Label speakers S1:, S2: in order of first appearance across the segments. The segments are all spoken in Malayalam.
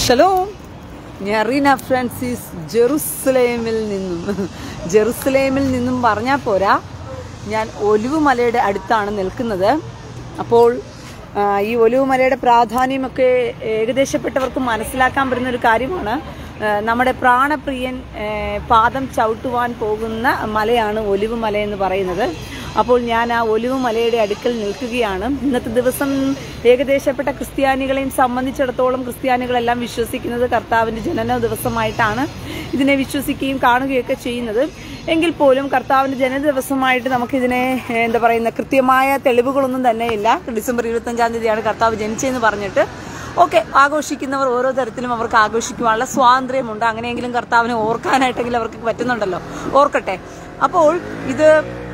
S1: ഷലോം ഞാൻ റീന ഫ്രാൻസിസ് ജെറുസലേമിൽ നിന്നും ജെറുസലേമിൽ നിന്നും പറഞ്ഞാൽ പോരാ ഞാൻ ഒലിവുമലയുടെ അടുത്താണ് നിൽക്കുന്നത് അപ്പോൾ ആ, ഈ ഒലിവുമലയുടെ പ്രാധാന്യമൊക്കെ ഏകദേശപ്പെട്ടവർക്ക് മനസ്സിലാക്കാൻ പറ്റുന്ന ഒരു കാര്യമാണ് ആ, നമ്മുടെ പ്രാണപ്രിയൻ ആ, പാദം ചവിട്ടുവാൻ പോകുന്ന മലയാണ് ഒലിവുമല എന്ന് പറയുന്നത് അപ്പോൾ ഞാൻ ആ ഒലിവ് മലയുടെ അടുക്കൽ നിൽക്കുകയാണ് ഇന്നത്തെ ദിവസം ഏകദേശപ്പെട്ട ക്രിസ്ത്യാനികളെയും സംബന്ധിച്ചിടത്തോളം ക്രിസ്ത്യാനികളെല്ലാം വിശ്വസിക്കുന്നത് കർത്താവിൻ്റെ ജനന ദിവസമായിട്ടാണ് ഇതിനെ വിശ്വസിക്കുകയും കാണുകയൊക്കെ ചെയ്യുന്നത് എങ്കിൽ പോലും കർത്താവിൻ്റെ ജനന ദിവസമായിട്ട് നമുക്കിതിനെ ഏഹ്, എന്താ പറയുന്ന കൃത്യമായ തെളിവുകളൊന്നും തന്നെയില്ല ഡിസംബർ ഇരുപത്തഞ്ചാം തീയതിയാണ് കർത്താവ് ജനിച്ചതെന്ന് പറഞ്ഞിട്ട് ഓക്കെ ആഘോഷിക്കുന്നവർ ഓരോ തരത്തിലും അവർക്ക് ആഘോഷിക്കുവാനുള്ള സ്വാതന്ത്ര്യമുണ്ട് അങ്ങനെയെങ്കിലും കർത്താവിനെ ഓർക്കാനായിട്ടെങ്കിലും അവർക്ക് പറ്റുന്നുണ്ടല്ലോ ഓർക്കട്ടെ അപ്പോൾ ഇത്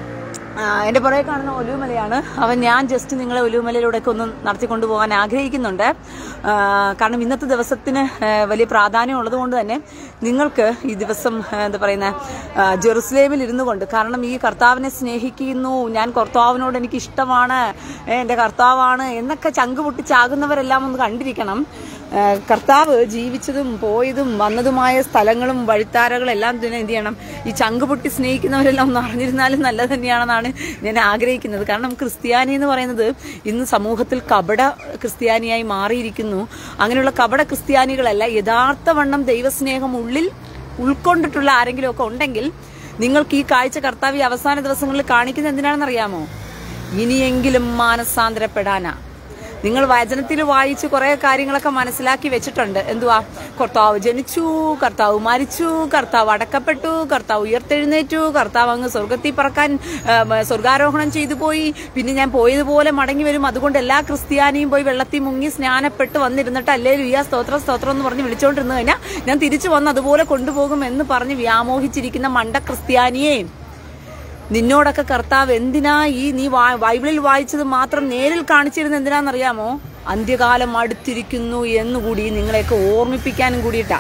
S1: ആ, എൻ്റെ പുറകെ കാണുന്ന ഒലുമലയാണ് അവൻ ഞാൻ ജസ്റ്റ് നിങ്ങളെ ഒലുമലയിലൂടെയൊക്കെ ഒന്ന് നടത്തിക്കൊണ്ടു പോകാൻ ആഗ്രഹിക്കുന്നുണ്ട് ആ, കാരണം ഇന്നത്തെ ദിവസത്തിന് ആ, വലിയ പ്രാധാന്യം ഉള്ളതുകൊണ്ട് തന്നെ നിങ്ങൾക്ക് ഈ ദിവസം ആ, എന്താ പറയുന്ന ആ, ജെറുസലേമിൽ ഇരുന്നു കൊണ്ട് കാരണം ഈ കർത്താവിനെ സ്നേഹിക്കുന്നു ഞാൻ കർത്താവിനോട് എനിക്ക് ഇഷ്ടമാണ് ഏ, എൻ്റെ കർത്താവാണ് എന്നൊക്കെ ചങ്ക് പൊട്ടിച്ചാകുന്നവരെല്ലാം ഒന്ന് കണ്ടിരിക്കണം ആ, കർത്താവ് ജീവിച്ചതും പോയതും വന്നതുമായ സ്ഥലങ്ങളും വഴിത്താരകളും എല്ലാം തന്നെ എന്ത് ചെയ്യണം ഈ ചങ്ക് പൊട്ടി സ്നേഹിക്കുന്നവരെല്ലാം ഒന്ന് അറിഞ്ഞിരുന്നാലും നല്ലത് തന്നെയാണെന്നാണ് ഞാൻ ആഗ്രഹിക്കുന്നത് കാരണം ക്രിസ്ത്യാനി എന്ന് പറയുന്നത് ഇന്ന് സമൂഹത്തിൽ കപട ക്രിസ്ത്യാനിയായി മാറിയിരിക്കുന്നു അങ്ങനെയുള്ള കപട ക്രിസ്ത്യാനികളല്ല യഥാർത്ഥവണ്ണം ദൈവസ്നേഹം ഉള്ളിൽ ഉൾക്കൊണ്ടിട്ടുള്ള ആരെങ്കിലും ഒക്കെ ഉണ്ടെങ്കിൽ നിങ്ങൾക്ക് ഈ കാഴ്ച കർത്താവ് ഈ അവസാന ദിവസങ്ങളിൽ കാണിക്കുന്നത് എന്തിനാണെന്നറിയാമോ ഇനിയെങ്കിലും മാനസാന്തരപ്പെടാനാ നിങ്ങൾ വചനത്തിൽ വായിച്ച് കുറെ കാര്യങ്ങളൊക്കെ മനസ്സിലാക്കി വെച്ചിട്ടുണ്ട് എന്തുവാ കർത്താവ് ജനിച്ചു കർത്താവ് മരിച്ചു കർത്താവ് അടക്കപ്പെട്ടു കർത്താവ് ഉയർത്തെഴുന്നേറ്റു കർത്താവ് അങ്ങ് സ്വർഗത്തിൽ പറക്കാൻ ആ, സ്വർഗാരോഹണം ചെയ്തു പോയി പിന്നെ ഞാൻ പോയതുപോലെ മടങ്ങി വരും അതുകൊണ്ട് എല്ലാ ക്രിസ്ത്യാനിയും പോയി വെള്ളത്തിൽ മുങ്ങി സ്നാനപ്പെട്ട് വന്നിരുന്നിട്ട് അല്ലേ ലുയ്യ സ്തോത്രം സ്തോത്രം എന്ന് പറഞ്ഞ് വിളിച്ചോണ്ടിരുന്നു കഴിഞ്ഞാൽ ഞാൻ തിരിച്ചു വന്ന് അതുപോലെ കൊണ്ടുപോകും എന്ന് പറഞ്ഞ് വ്യാമോഹിച്ചിരിക്കുന്ന മണ്ട ക്രിസ്ത്യാനിയെ നിന്നോടൊക്കെ കർത്താവ് എന്തിനാ ഈ നീ വാ- ബൈബിളിൽ വായിച്ചത് മാത്രം നേരിൽ കാണിച്ചിരുന്നത് എന്തിനാണെന്നറിയാമോ അന്ത്യകാലം അടുത്തിരിക്കുന്നു എന്നുകൂടി നിങ്ങളെയൊക്കെ ഓർമ്മിപ്പിക്കാനും കൂടിയിട്ടാ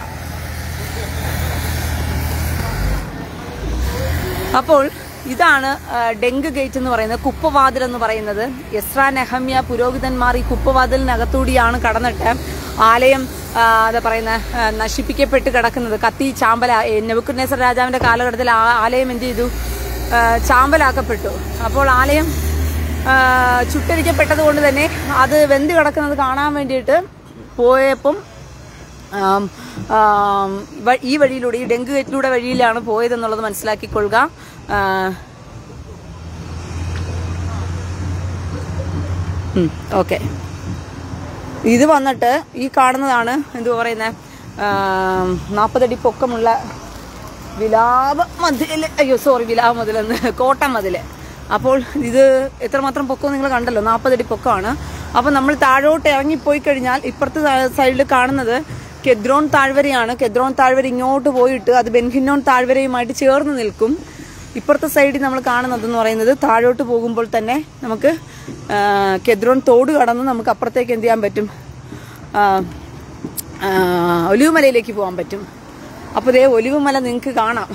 S1: അപ്പോൾ ഇതാണ് ആ, ഡെങ്ക് ഗേറ്റ് എന്ന് പറയുന്നത് കുപ്പവാതിൽ എന്ന് പറയുന്നത് എസ്ര നെഹമ്യ പുരോഹിതന്മാർ ഈ കുപ്പവാതിലിനകത്തൂടിയാണ് കടന്നിട്ട് ആലയം ആ, എന്താ പറയുന്ന ആ, നശിപ്പിക്കപ്പെട്ട് കിടക്കുന്നത് കത്തി ചാമ്പല നെബുക്കുനേസർ രാജാവിന്റെ കാലഘട്ടത്തിൽ ആ ആലയം എന്ത് ചെയ്തു ആ, ചാമ്പലാക്കപ്പെട്ടു അപ്പോൾ ആലയം ആ, ചുട്ടരിക്കപ്പെട്ടത് കൊണ്ട് തന്നെ അത് വെന്ത് കിടക്കുന്നത് കാണാൻ വേണ്ടിയിട്ട് പോയപ്പം ആം, ആം, വ- ഈ വഴിയിലൂടെ ഈ ഡെങ്ക് ഗേറ്റിലൂടെ വഴിയിലാണ് പോയതെന്നുള്ളത് മനസ്സിലാക്കിക്കൊള്ളുക ആ, ഉം, ഓക്കെ ഇത് വന്നിട്ട് ഈ കാണുന്നതാണ് എന്തുവാ പറയുന്നത് നാൽപ്പതടി പൊക്കമുള്ള വിലാപ മതില് അയ്യോ സോറി വിലാപ മതിലെന്ന് കോട്ട മതില് അപ്പോൾ ഇത് എത്രമാത്രം പൊക്കം നിങ്ങൾ കണ്ടല്ലോ നാൽപ്പതടി പൊക്കമാണ് അപ്പോൾ നമ്മൾ താഴോട്ട് ഇറങ്ങിപ്പോയി കഴിഞ്ഞാൽ ഇപ്പുറത്തെ സൈഡിൽ കാണുന്നത് കെദ്രോൺ താഴ്വരയാണ് കെദ്രോൺ താഴ്വര ഇങ്ങോട്ട് പോയിട്ട് അത് ബെൻഹിന്നോൺ താഴ്വരയുമായിട്ട് ചേർന്ന് നിൽക്കും ഇപ്പുറത്തെ സൈഡിൽ നമ്മൾ കാണുന്നതെന്ന് പറയുന്നത് താഴോട്ട് പോകുമ്പോൾ തന്നെ നമുക്ക് ആ, കെദ്രോൺ തോട് കടന്ന് നമുക്ക് അപ്പുറത്തേക്ക് എന്ത് ചെയ്യാൻ പറ്റും ആ, ആ, ഒലിവുമലയിലേക്ക് പോകാൻ പറ്റും അപ്പോൾ ദേ ഒലിവുമല നിങ്ങൾക്ക് കാണാം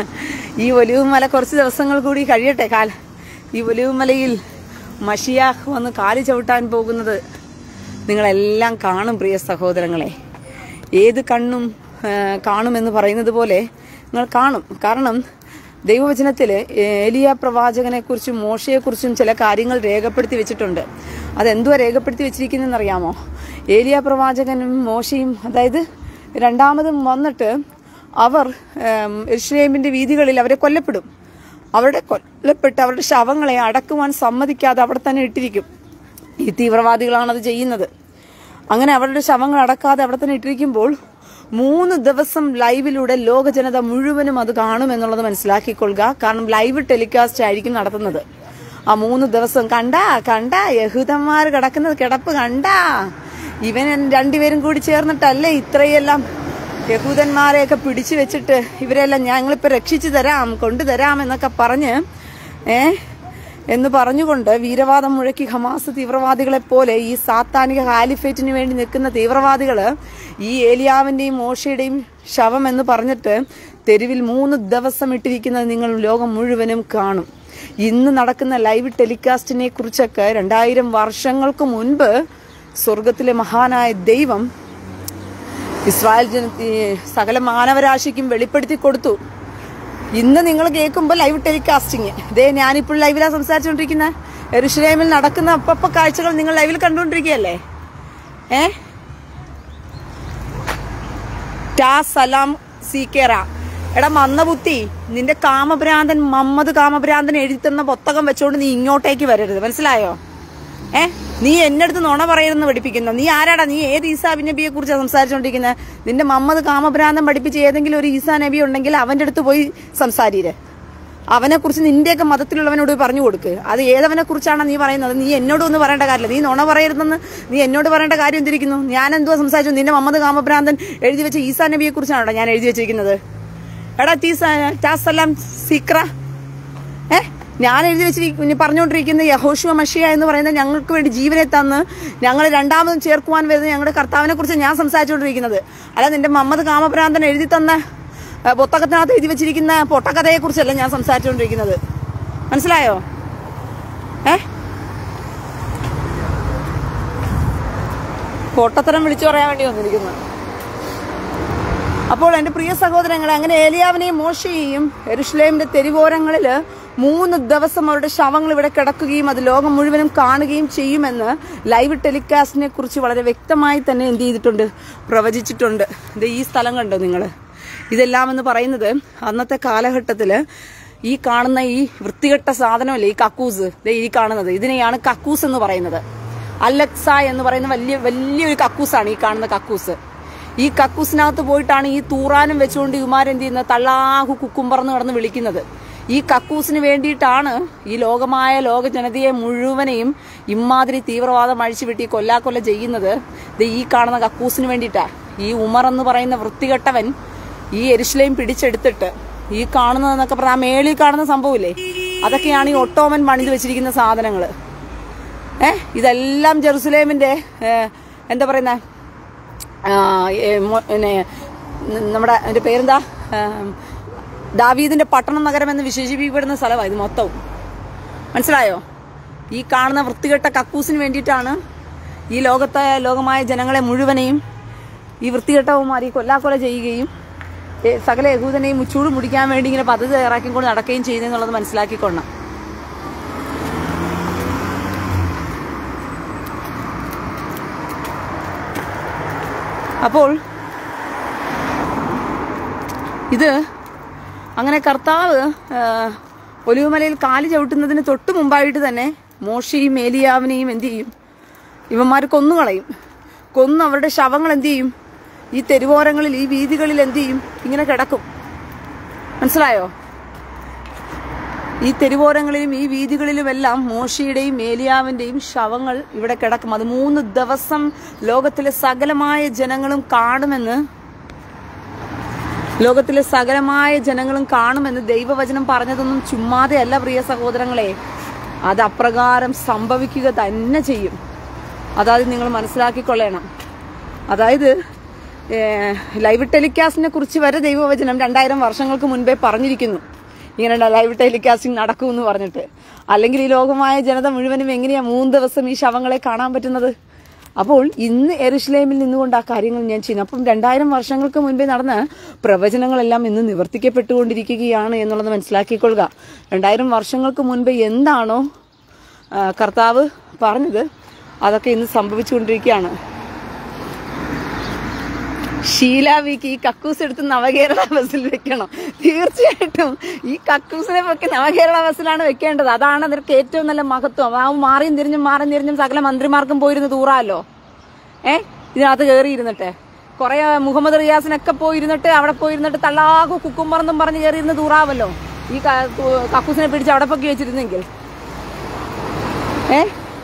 S1: ഈ ഒലിവുമല കുറച്ച് ദിവസങ്ങൾ കൂടി കഴിയട്ടെ കാൽ ഈ ഒലിവുമലയിൽ മഷിയാഹ് വന്ന് കാലി ചവിട്ടാൻ പോകുന്നത് നിങ്ങളെല്ലാം കാണും പ്രിയ സഹോദരങ്ങളെ ഏത് കണ്ണും ആ, കാണുമെന്ന് പറയുന്നത് പോലെ നിങ്ങൾ കാണും കാരണം ദൈവവചനത്തിൽ ഏലിയ പ്രവാചകനെക്കുറിച്ചും മോശയെക്കുറിച്ചും ചില കാര്യങ്ങൾ രേഖപ്പെടുത്തി വെച്ചിട്ടുണ്ട് അതെന്തുവാ രേഖപ്പെടുത്തി വെച്ചിരിക്കുന്നതെന്ന് അറിയാമോ ഏലിയ പ്രവാചകനും മോശയും അതായത് രണ്ടാമതും വന്നിട്ട് അവർ എരുഷലേമിന്റെ വീതികളിൽ അവരെ കൊല്ലപ്പെടും അവരുടെ കൊല്ലപ്പെട്ട് അവരുടെ ശവങ്ങളെ അടക്കുവാൻ സമ്മതിക്കാതെ അവിടെ തന്നെ ഇട്ടിരിക്കും ഈ തീവ്രവാദികളാണ് അത് ചെയ്യുന്നത് അങ്ങനെ അവരുടെ ശവങ്ങൾ അടക്കാതെ അവിടെ തന്നെ ഇട്ടിരിക്കുമ്പോൾ മൂന്ന് ദിവസം ലൈവിലൂടെ ലോക ജനത മുഴുവനും അത് കാണും എന്നുള്ളത് മനസ്സിലാക്കിക്കൊള്ളുക കാരണം ലൈവ് ടെലികാസ്റ്റ് ആയിരിക്കും നടത്തുന്നത് ആ മൂന്ന് ദിവസം കണ്ടാ കണ്ടാ യഹൂദന്മാർ കിടക്കുന്നത് കിടപ്പ് കണ്ടാ ഇവൻ രണ്ടുപേരും കൂടി ചേർന്നിട്ടല്ലേ ഇത്രയെല്ലാം യഹൂദന്മാരെയൊക്കെ പിടിച്ചു വെച്ചിട്ട് ഇവരെല്ലാം ഞങ്ങളിപ്പോ രക്ഷിച്ചു തരാം കൊണ്ടുതരാം എന്നൊക്കെ പറഞ്ഞ് ഏ എന്ന് പറഞ്ഞുകൊണ്ട് വീരവാദം മുഴക്കി ഹമാസ് തീവ്രവാദികളെ പോലെ ഈ സാത്താനിക ഹാലിഫേറ്റിന് വേണ്ടി നിൽക്കുന്ന തീവ്രവാദികള് ഈ ഏലിയാവിന്റെയും മോശയുടെയും ശവം എന്ന് പറഞ്ഞിട്ട് തെരുവിൽ മൂന്ന് ദിവസം ഇട്ടിരിക്കുന്നത് നിങ്ങൾ ലോകം മുഴുവനും കാണും ഇന്ന് നടക്കുന്ന ലൈവ് ടെലികാസ്റ്റിനെ കുറിച്ചൊക്കെ രണ്ടായിരം വർഷങ്ങൾക്ക് മുൻപ് സ്വർഗത്തിലെ മഹാനായ ദൈവം ഇസ്രായേൽ ജന ഈ സകല മാനവരാശിക്കും വെളിപ്പെടുത്തി കൊടുത്തു ഇന്ന് നിങ്ങൾ കേൾക്കുമ്പോൾ ലൈവ് ടെലികാസ്റ്റിംഗ് ദേ ഞാനിപ്പോൾ ലൈവിലാണ് സംസാരിച്ചുകൊണ്ടിരിക്കുന്നത് എരുഷലേമിൽ നടക്കുന്ന അപ്പപ്പ കാഴ്ചകൾ നിങ്ങൾ ലൈവിൽ കണ്ടുകൊണ്ടിരിക്കുകയല്ലേ ഏ ടാ സലാം സീക്കേറ എടാ മന്നബുദ്ധി നിന്റെ കാമഭ്രാന്തൻ മമ്മദ് കാമഭ്രാന്തൻ എഴുതി തന്ന പുസ്തകം വെച്ചോണ്ട് നീ ഇങ്ങോട്ടേക്ക് വരരുത് മനസ്സിലായോ ഏ നീ എന്റെ അടുത്ത് നുണ പറയരുതെന്ന് പഠിപ്പിക്കുന്നു നീ ആരാടാ നീ ഏത് ഈസാ നബിയെ കുറിച്ച് സംസാരിച്ചുകൊണ്ടിരിക്കുന്നത് നിന്റെ മമ്മദ് കാമഭ്രാന്തൻ പഠിപ്പിച്ച് ഏതെങ്കിലും ഒരു ഈസാ നബി ഉണ്ടെങ്കിൽ അവന്റെ അടുത്ത് പോയി സംസാരീര് അവനെ കുറിച്ച് നിന്റെയൊക്കെ മതത്തിലുള്ളവനോട് പോയി പറഞ്ഞു കൊടുക്ക് അത് ഏതവനെ കുറിച്ചാണ് നീ പറയുന്നത് നീ എന്നോട് ഒന്നും പറയേണ്ട കാര്യമില്ല നീ നുണ പറയരുതെന്ന് നീ എന്നോട് പറയേണ്ട കാര്യം എന്തിരിക്കുന്നു ഞാൻ എന്തുവാ സംസാരിച്ചു നിന്റെ മമ്മദ് കാമഭ്രാന്തൻ എഴുതി വെച്ച ഈസാ നബിയെ കുറിച്ചാണോ ഞാൻ എഴുതി വെച്ചിരിക്കുന്നത് എടാ തീസ ടാസലാം സീക്ര ഏ ഞാൻ എഴുതി വെച്ചിരിക്കുന്ന പറഞ്ഞുകൊണ്ടിരിക്കുന്ന യഹോഷുവ മഷിയ എന്ന് പറയുന്നത് ഞങ്ങൾക്ക് വേണ്ടി ജീവനെ തന്ന് ഞങ്ങൾ രണ്ടാമതും ചേർക്കുവാൻ വരുന്ന ഞങ്ങളുടെ കർത്താവിനെ കുറിച്ച് ഞാൻ സംസാരിച്ചുകൊണ്ടിരിക്കുന്നത് അല്ല നിന്റെ മമ്മദ് കാമഭ്രാന്തൻ എഴുതി തന്ന ഏ, പുസ്തകത്തിനകത്ത് എഴുതി വെച്ചിരിക്കുന്ന പൊട്ടക്കഥയെ കുറിച്ചല്ല ഞാൻ സംസാരിച്ചുകൊണ്ടിരിക്കുന്നത് മനസ്സിലായോ ഏ പൊട്ടത്തരം വിളിച്ചു പറയാൻ വേണ്ടി വന്നിരിക്കുന്നു അപ്പോൾ എൻ്റെ പ്രിയ സഹോദരങ്ങളെ അങ്ങനെ ഏലിയാവിനെയും മോശയെയും എരുഷലേമിന്റെ തെരുവോരങ്ങളിൽ മൂന്ന് ദിവസം അവരുടെ ശവങ്ങൾ ഇവിടെ കിടക്കുകയും അത് ലോകം മുഴുവനും കാണുകയും ചെയ്യുമെന്ന് ലൈവ് ടെലികാസ്റ്റിനെ കുറിച്ച് വളരെ വ്യക്തമായി തന്നെ എന്ത് ചെയ്തിട്ടുണ്ട് പ്രവചിച്ചിട്ടുണ്ട് ഇത് ഈ സ്ഥലം കണ്ടോ നിങ്ങൾ ഇതെല്ലാം എന്ന് പറയുന്നത് അന്നത്തെ കാലഘട്ടത്തിൽ ഈ കാണുന്ന ഈ വൃത്തികെട്ട സാധനമല്ലേ ഈ കക്കൂസ് ദേ ഈ കാണുന്നത് ഇതിനെയാണ് കക്കൂസ് എന്ന് പറയുന്നത് അലക്സ എന്ന് പറയുന്ന വലിയ വലിയൊരു കക്കൂസാണ് ഈ കാണുന്ന കക്കൂസ് ഈ കക്കൂസിനകത്ത് പോയിട്ടാണ് ഈ തൂറാനും വെച്ചുകൊണ്ട് ഇവമാരെന്ത് ചെയ്യുന്നത് തള്ളാഹു കുക്കുംബർന്ന് കിടന്ന് വിളിക്കുന്നത് ഈ കക്കൂസിന് വേണ്ടിയിട്ടാണ് ഈ ലോകമായ ലോക ജനതയെ മുഴുവനെയും ഇമാതിരി തീവ്രവാദം അഴിച്ചുവിട്ടി കൊല്ലാക്കൊല്ല ചെയ്യുന്നത് ഇത് ഈ കാണുന്ന കക്കൂസിന് വേണ്ടിയിട്ടാ ഈ ഉമർ എന്ന് പറയുന്ന വൃത്തികെട്ടവൻ ഈ എരിശിലയും പിടിച്ചെടുത്തിട്ട് ഈ കാണുന്നതെന്നൊക്കെ പറഞ്ഞാൽ ആ മേളിൽ കാണുന്ന സംഭവമില്ലേ അതൊക്കെയാണ് ഈ ഒട്ടോമൻ പണിത് വെച്ചിരിക്കുന്ന സാധനങ്ങൾ ഏ ഇതെല്ലാം ജെറുസലേമിന്റെ ഏ, എന്താ പറയുന്ന ആ, ഏ, മൊ- പിന്നെ ന- നമ്മുടെ അതിന്റെ പേരെന്താ ആ, ദാവീദിന്റെ പട്ടണം നഗരം എന്ന് വിശേഷിപ്പിക്കപ്പെടുന്ന സ്ഥലമാണ് ഇത് മൊത്തവും മനസ്സിലായോ ഈ കാണുന്ന വൃത്തികെട്ട കക്കൂസിന് വേണ്ടിയിട്ടാണ് ഈ ലോകത്തെ ലോകമായ ജനങ്ങളെ മുഴുവനെയും ഈ വൃത്തികെട്ടവന്മാർ ഈ കൊല്ലാക്കൊല ചെയ്യുകയും ഏ, സകല യഹൂദനെയും മുച്ചൂട് മുടിക്കാൻ വേണ്ടി ഇങ്ങനെ പദ്ധതി തയ്യാറാക്കിക്കൊണ്ട് നടക്കുകയും ചെയ്യുന്നെന്നുള്ളത് മനസ്സിലാക്കിക്കൊള്ളണം അപ്പോൾ ഇത് അങ്ങനെ കർത്താവ് ആ, ഒലിവുമലയിൽ കാല് ചവിട്ടുന്നതിന് തൊട്ട് മുമ്പായിട്ട് തന്നെ മോശയും ഏലിയാവിനെയും എന്ത് ചെയ്യും ഇവന്മാർ കൊന്നുകളയും കൊന്ന് അവരുടെ ശവങ്ങൾ എന്ത് ചെയ്യും ഈ തെരുവോരങ്ങളിൽ ഈ വീതികളിൽ എന്ത് ചെയ്യും ഇങ്ങനെ കിടക്കും മനസ്സിലായോ ഈ തെരുവോരങ്ങളിലും ഈ വീതികളിലുമെല്ലാം മോശയുടെയും ഏലിയാവിന്റെയും ശവങ്ങൾ ഇവിടെ കിടക്കും അത് മൂന്ന് ദിവസം ലോകത്തിലെ സകലമായ ജനങ്ങളും കാണുമെന്ന് ലോകത്തിലെ സകലമായ ജനങ്ങളും കാണുമെന്ന് ദൈവവചനം പറഞ്ഞതൊന്നും ചുമ്മാതെ അല്ല പ്രിയ സഹോദരങ്ങളെ അത് അപ്രകാരം സംഭവിക്കുക തന്നെ ചെയ്യും അതായത് നിങ്ങൾ മനസ്സിലാക്കിക്കൊള്ളണം അതായത് ഏഹ്, ലൈവ് ടെലികാസ്റ്റിനെ കുറിച്ച് വരെ ദൈവവചനം രണ്ടായിരം വർഷങ്ങൾക്ക് മുൻപേ പറഞ്ഞിരിക്കുന്നു ഇങ്ങനെ ലൈവ് ടെലികാസ്റ്റിംഗ് നടക്കുമെന്ന് പറഞ്ഞിട്ട് അല്ലെങ്കിൽ ഈ ലോകമായ ജനത മുഴുവനും എങ്ങനെയാ മൂന്ന് ദിവസം ഈ ശവങ്ങളെ കാണാൻ പറ്റുന്നത് അപ്പോൾ ഇന്ന് എറുഷലേമിൽ നിന്നുകൊണ്ട് ആ കാര്യങ്ങൾ ഞാൻ ചെയ്യുന്നു അപ്പം രണ്ടായിരം വർഷങ്ങൾക്ക് മുൻപേ നടന്ന പ്രവചനങ്ങളെല്ലാം ഇന്ന് നിവർത്തിക്കപ്പെട്ടുകൊണ്ടിരിക്കുകയാണ് എന്നുള്ളത് മനസ്സിലാക്കിക്കൊള്ളുക രണ്ടായിരം വർഷങ്ങൾക്ക് മുൻപേ എന്താണോ ആ, കർത്താവ് പറഞ്ഞത് അതൊക്കെ ഇന്ന് സംഭവിച്ചുകൊണ്ടിരിക്കുകയാണ് ഷീലാവിക്ക് ഈ കക്കൂസ് എടുത്ത് നവകേരള ബസ്സിൽ വെക്കണം തീർച്ചയായിട്ടും ഈ കക്കൂസിനെ പൊക്കി നവകേരള ബസ്സിലാണ് വെക്കേണ്ടത് അതാണ് അതിற்கு ഏറ്റവും നല്ല മഹത്വം ആ മാറിയും തിരിഞ്ഞും മാറിയും തിരിഞ്ഞും സകല മന്ത്രിമാർക്കും പോയിരുന്ന് തൂറാലോ ഏ ഇതിനകത്ത് കയറി ഇരുന്നിട്ട് കുറെ മുഹമ്മദ് റിയാസിനൊക്കെ പോയിരുന്നിട്ട് അവിടെ പോയിരുന്നിട്ട് തള്ളാകു കുക്കുംബറെന്നും പറഞ്ഞ് കയറി ഇരുന്ന് തൂറാവല്ലോ ഈ ക- തു- കക്കൂസിനെ പിടിച്ച് അവിടെ പൊക്കി വെച്ചിരുന്നെങ്കിൽ ഏ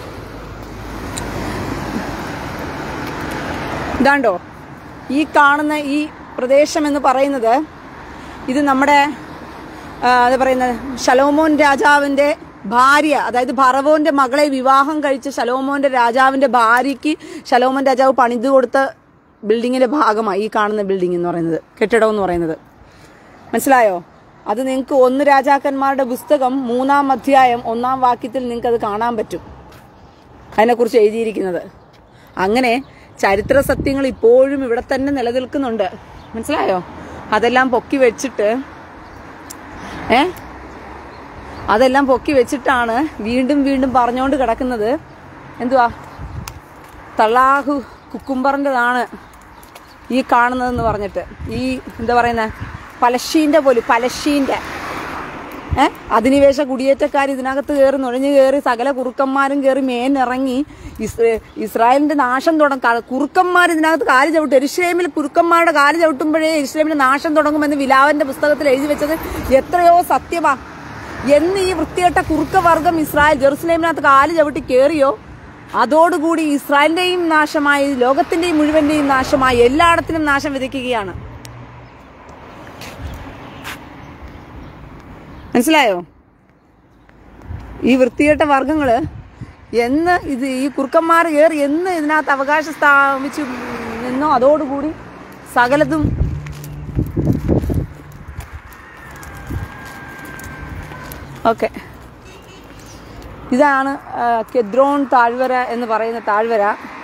S1: ഇതാണ്ടോ ഈ കാണുന്ന ഈ പ്രദേശം എന്ന് പറയുന്നത് ഇത് നമ്മുടെ ആ, അത് പറയുന്നത് ശലോമോൻ രാജാവിന്റെ ഭാര്യ അതായത് ഭറവോന്റെ മകളെ വിവാഹം കഴിച്ച ശലോമോന്റെ രാജാവിന്റെ ഭാര്യയ്ക്ക് ശലോമോൻ രാജാവ് പണിത് കൊടുത്ത ബിൽഡിങ്ങിന്റെ ഭാഗമായി ഈ കാണുന്ന ബിൽഡിംഗ് എന്ന് പറയുന്നത് കെട്ടിടം എന്ന് പറയുന്നത് മനസ്സിലായോ അത് നിങ്ങൾക്ക് ഒന്ന് രാജാക്കന്മാരുടെ പുസ്തകം മൂന്നാം അധ്യായം ഒന്നാം വാക്യത്തിൽ നിങ്ങൾക്ക് അത് കാണാൻ പറ്റും അതിനെക്കുറിച്ച് എഴുതിയിരിക്കുന്നത് അങ്ങനെ ചരിത്ര സത്യങ്ങൾ ഇപ്പോഴും ഇവിടെ തന്നെ നിലനിൽക്കുന്നുണ്ട് മനസ്സിലായോ അതെല്ലാം പൊക്കി വെച്ചിട്ട് ഏ അതെല്ലാം പൊക്കി വെച്ചിട്ടാണ് വീണ്ടും വീണ്ടും പറഞ്ഞുകൊണ്ട് കിടക്കുന്നത് എന്തുവാ തള്ളാഹു കുക്കുംബറിൻ്റെതാണ് ഈ കാണുന്നതെന്ന് പറഞ്ഞിട്ട് ഈ എന്താ പറയുന്നത് പലശീൻ്റെ പോലും പലശീൻ്റെ ഏഹ് അധിനിവേശ കുടിയേറ്റക്കാർ ഇതിനകത്ത് കയറി നുഴഞ്ഞു കയറി സകല കുറുക്കന്മാരും കയറി മേനിറങ്ങി ഇസ് ഇസ്രായേലിന്റെ നാശം തുടങ്ങും കുറുക്കന്മാർ ഇതിനകത്ത് കാല് ചവിട്ടും എരുശ്ലേമിൽ കുറുക്കന്മാരുടെ കാല് ചവിട്ടുമ്പോഴേ എരുശ്ലേമിന്റെ നാശം തുടങ്ങുമെന്ന് വിലാവിന്റെ പുസ്തകത്തിൽ എഴുതി വെച്ചത് എത്രയോ സത്യമാ എന്ന് ഈ വൃത്തികെട്ട കുറുക്കവർഗം ഇസ്രായേൽ ജെറുസലേമിനകത്ത് കാല് ചവിട്ടി കയറിയോ അതോടുകൂടി ഇസ്രായേലിന്റെയും നാശമായി ലോകത്തിന്റെയും മുഴുവന്റെയും നാശമായി എല്ലായിടത്തിലും നാശം വിതയ്ക്കുകയാണ് മനസ്സിലായോ ഈ വൃത്തികെട്ട വർഗങ്ങള് എന്ന് ഇത് ഈ കുറുക്കന്മാർ കയറി എന്ന് ഇതിനകത്ത് അവകാശം സ്ഥാപിച്ചു നിന്നോ അതോടുകൂടി സകലതും ഓക്കെ ഇതാണ് ആ, കെദ്രോൺ താഴ്വര എന്ന് പറയുന്ന താഴ്വര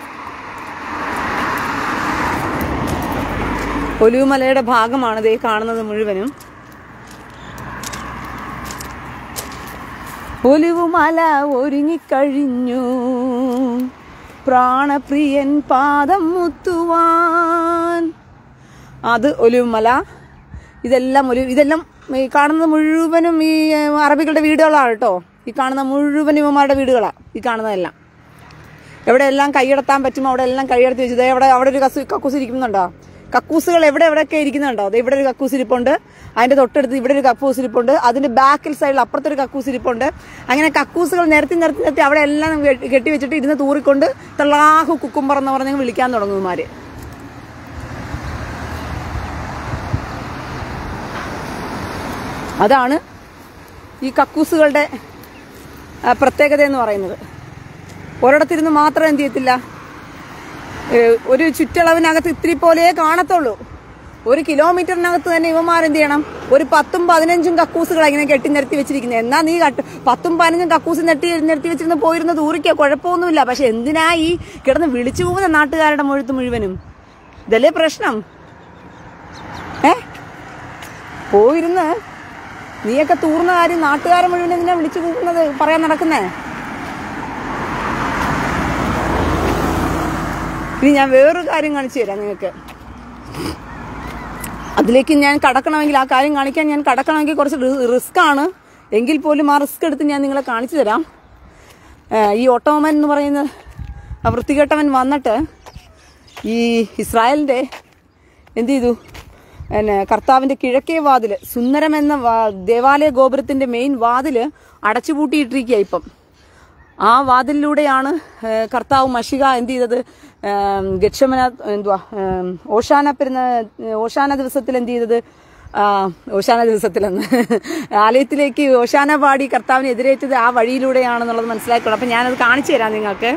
S1: ഒലിവുമലയുടെ ഭാഗമാണ് ഇതേ കാണുന്നത് മുഴുവനും ഒലിവുമല ഒരുങ്ങിക്കഴിഞ്ഞു പ്രാണപ്രിയൻ പാദം മുത്തുവാൻ അത് ഒലിവുമല ഇതെല്ലാം ഒലിവ് ഇതെല്ലാം ഈ കാണുന്നത് മുഴുവനും ഈ ഏഹ്, അറബികളുടെ വീടുകളാണ് കേട്ടോ ഈ കാണുന്ന മുഴുവൻ ഇവന്മാരുടെ വീടുകളാണ് ഈ കാണുന്നതെല്ലാം എവിടെയെല്ലാം കൈയടത്താൻ പറ്റുമോ അവിടെ എല്ലാം കൈയടത്തി വെച്ചത് അവിടെ അവിടെ ഒരു കസു കക്കൂസ് ഇരിക്കുന്നുണ്ടോ കക്കൂസുകൾ എവിടെ എവിടെയൊക്കെ ഇരിക്കുന്നുണ്ടോ അത് ഇവിടെ ഒരു കക്കൂസ് ഇരിപ്പുണ്ട് അതിന്റെ തൊട്ടടുത്ത് ഇവിടെ ഒരു കക്കൂസ് ഇരിപ്പുണ്ട് അതിന്റെ ബാക്കിൽ സൈഡിൽ അപ്പുറത്തൊരു കക്കൂസ് ഇരിപ്പുണ്ട് അങ്ങനെ കക്കൂസുകൾ നിരത്തി നിരത്തി നിരത്തി അവിടെ എല്ലാം കെട്ടി- കെട്ടി വെച്ചിട്ട് ഇരുന്ന് തൂറിക്കൊണ്ട് തള്ളാഹു കുക്കുംബർ എന്ന് പറഞ്ഞ് വിളിക്കാൻ തുടങ്ങുമാര് അതാണ് ഈ കക്കൂസുകളുടെ ആ, പ്രത്യേകത എന്ന് പറയുന്നത് ഒരിടത്തിരുന്ന് മാത്രം എന്ത് ചെയ്യത്തില്ല ഏ, ഒരു ചുറ്റളവിനകത്ത് ഇത്തിരി പോലെ കാണത്തുള്ളൂ ഒരു കിലോമീറ്ററിനകത്ത് തന്നെ ഇവന്മാർ എന്ത് ചെയ്യണം ഒരു പത്തും പതിനഞ്ചും കക്കൂസുകൾ ഇങ്ങനെ കെട്ടി നിരത്തി വെച്ചിരിക്കുന്നത് എന്നാ നീ കട്ട് പത്തും പതിനഞ്ചും കക്കൂസ് നെട്ടി നിരത്തി വെച്ചിരുന്ന് പോയിരുന്ന ദൂരിക്കോ കുഴപ്പമൊന്നുമില്ല പക്ഷെ എന്തിനാ ഈ കിടന്ന് വിളിച്ചു പോകുന്ന നാട്ടുകാരുടെ മുഴുത്ത് മുഴുവനും ഇതല്ലേ പ്രശ്നം ഏ പോയിരുന്ന് നീയൊക്കെ തൂർന്ന കാര്യം നാട്ടുകാരെ മുഴുവൻ എന്തിനാ വിളിച്ചു പോകുന്നത് പറയാൻ നടക്കുന്നേ ഇനി ഞാൻ വേറൊരു കാര്യം കാണിച്ചു തരാം നിങ്ങൾക്ക് അതിലേക്ക് ഞാൻ കടക്കണമെങ്കിൽ ആ കാര്യം കാണിക്കാൻ ഞാൻ കടക്കണമെങ്കിൽ കുറച്ച് റിസ്ക് ആണ് എങ്കിൽ പോലും ആ റിസ്ക് എടുത്ത് ഞാൻ നിങ്ങളെ കാണിച്ചു തരാം ഏഹ് ഈ ഓട്ടോമൻ എന്ന് പറയുന്ന ആ വൃത്തികെട്ടവൻ വന്നിട്ട് ഈ ഇസ്രായേലിൻ്റെ എന്ത് ചെയ്തു പിന്നെ കർത്താവിൻ്റെ കിഴക്കേ വാതിൽ സുന്ദരം എന്ന വാ- ദേവാലയ ഗോപുരത്തിൻ്റെ മെയിൻ വാതിൽ അടച്ചുപൂട്ടിയിട്ടിരിക്കുക ഇപ്പം ആ വാതിലിലൂടെയാണ് ഏഹ്, കർത്താവ് മഷിക എന്ത് ചെയ്തത് ഏം, ഗക്ഷമന എന്തുവാ ഏം, ഓശാന പെരുന്ന ഓശാന ദിവസത്തിൽ എന്ത് ചെയ്തത് ആ, ഓശാന ദിവസത്തിലെന്ന് ആലയത്തിലേക്ക് ഓശാന പാടി കർത്താവിനെ എതിരേറ്റത് ആ വഴിയിലൂടെയാണെന്നുള്ളത് മനസ്സിലാക്കണം അപ്പം ഞാനത് കാണിച്ചു തരാം നിങ്ങൾക്ക്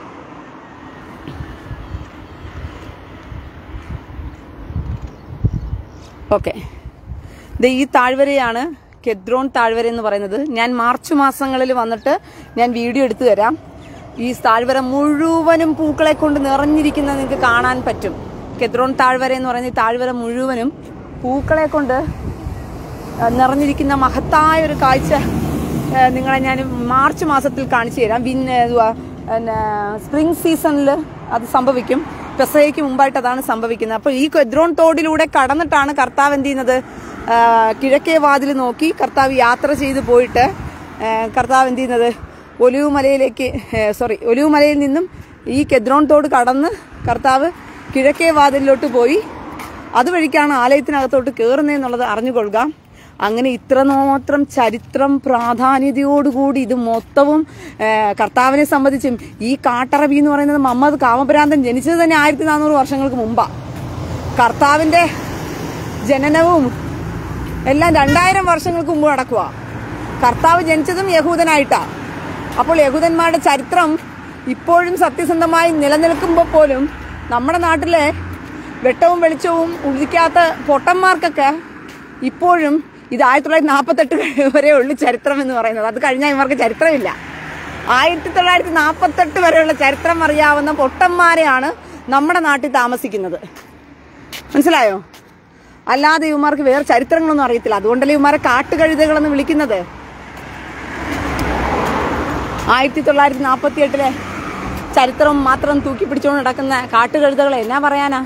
S1: ഓക്കെ ഇത് ഈ താഴ്വരയാണ് കെദ്രോൺ താഴ്വര എന്ന് പറയുന്നത് ഞാൻ മാർച്ച് മാസങ്ങളിൽ വന്നിട്ട് ഞാൻ വീഡിയോ എടുത്തു തരാം ഈ താഴ്വര മുഴുവനും പൂക്കളെ കൊണ്ട് നിറഞ്ഞിരിക്കുന്നത് നിങ്ങൾക്ക് കാണാൻ പറ്റും കെദ്രോൺ താഴ്വര എന്ന് പറയുന്ന ഈ താഴ്വര മുഴുവനും പൂക്കളെ കൊണ്ട് ആ, നിറഞ്ഞിരിക്കുന്ന മഹത്തായ ഒരു കാഴ്ച ആ, നിങ്ങളെ ഞാൻ മാർച്ച് മാസത്തിൽ കാണിച്ചു തരാം പിന്നെ എന്തുവാ പിന്നെ സ്പ്രിംഗ് സീസണിൽ അത് സംഭവിക്കും പെസഹയ്ക്ക് മുമ്പായിട്ട് അതാണ് സംഭവിക്കുന്നത് അപ്പോൾ ഈ കെദ്രോൺ തോടിലൂടെ കടന്നിട്ടാണ് കർത്താവ് എന്ത് ചെയ്യുന്നത് ആ, കിഴക്കേ വാതിൽ നോക്കി കർത്താവ് യാത്ര ചെയ്ത് പോയിട്ട് ആ, കർത്താവ് എന്ത് ചെയ്യുന്നത് ഒലിവ് മലയിലേക്ക് സോറി ഒലിവ് മലയിൽ നിന്നും ഈ കെദ്രോൺ തോട് കടന്ന് കർത്താവ് കിഴക്കേ വാതിലിലോട്ട് പോയി അതുവഴിക്കാണ് ആലയത്തിനകത്തോട്ട് കയറുന്നതെന്നുള്ളത് അറിഞ്ഞുകൊള്ളുക അങ്ങനെ ഇത്രമാത്രം ചരിത്രം പ്രാധാന്യതയോടുകൂടി ഇത് മൊത്തവും ആ, കർത്താവിനെ സംബന്ധിച്ചും ഈ കാട്ടറബി എന്ന് പറയുന്നത് മുഹമ്മദ് കാമപുരാന്തൻ ജനിച്ചത് തന്നെ ആയിരത്തി നാനൂറ് വർഷങ്ങൾക്ക് മുമ്പാ കർത്താവിന്റെ ജനനവും എല്ലാം രണ്ടായിരം വർഷങ്ങൾക്ക് മുമ്പ് നടക്കുക കർത്താവ് ജനിച്ചതും യഹൂദനായിട്ടാ അപ്പോൾ യഹൂദന്മാരുടെ ചരിത്രം ഇപ്പോഴും സത്യസന്ധമായി നിലനിൽക്കുമ്പോൾ പോലും നമ്മുടെ നാട്ടിലെ വെട്ടവും വെളിച്ചവും ഉദിക്കാത്ത പൊട്ടന്മാർക്കൊക്കെ ഇപ്പോഴും ഇത് ആയിരത്തി തൊള്ളായിരത്തി നാൽപ്പത്തെട്ട് വരെ ഉള്ളു ചരിത്രം എന്ന് പറയുന്നത് അത് കഴിഞ്ഞാൽ ഇവർക്ക് ചരിത്രമില്ല ആയിരത്തി തൊള്ളായിരത്തി നാൽപ്പത്തെട്ട് വരെയുള്ള ചരിത്രം അറിയാവുന്ന പൊട്ടന്മാരെയാണ് നമ്മുടെ നാട്ടിൽ താമസിക്കുന്നത് മനസ്സിലായോ അല്ലാതെ ഇവന്മാർക്ക് വേറെ ചരിത്രങ്ങളൊന്നും അറിയത്തില്ല അതുകൊണ്ടല്ലേ ഇവന്മാരെ കാട്ടുകഴുതകളെന്ന് വിളിക്കുന്നത് ആയിരത്തി തൊള്ളായിരത്തി നാൽപ്പത്തി എട്ടിലെ ചരിത്രം മാത്രം തൂക്കി പിടിച്ചുകൊണ്ട് നടക്കുന്ന കാട്ടുകഴുതകളെ എന്നാ പറയാനാ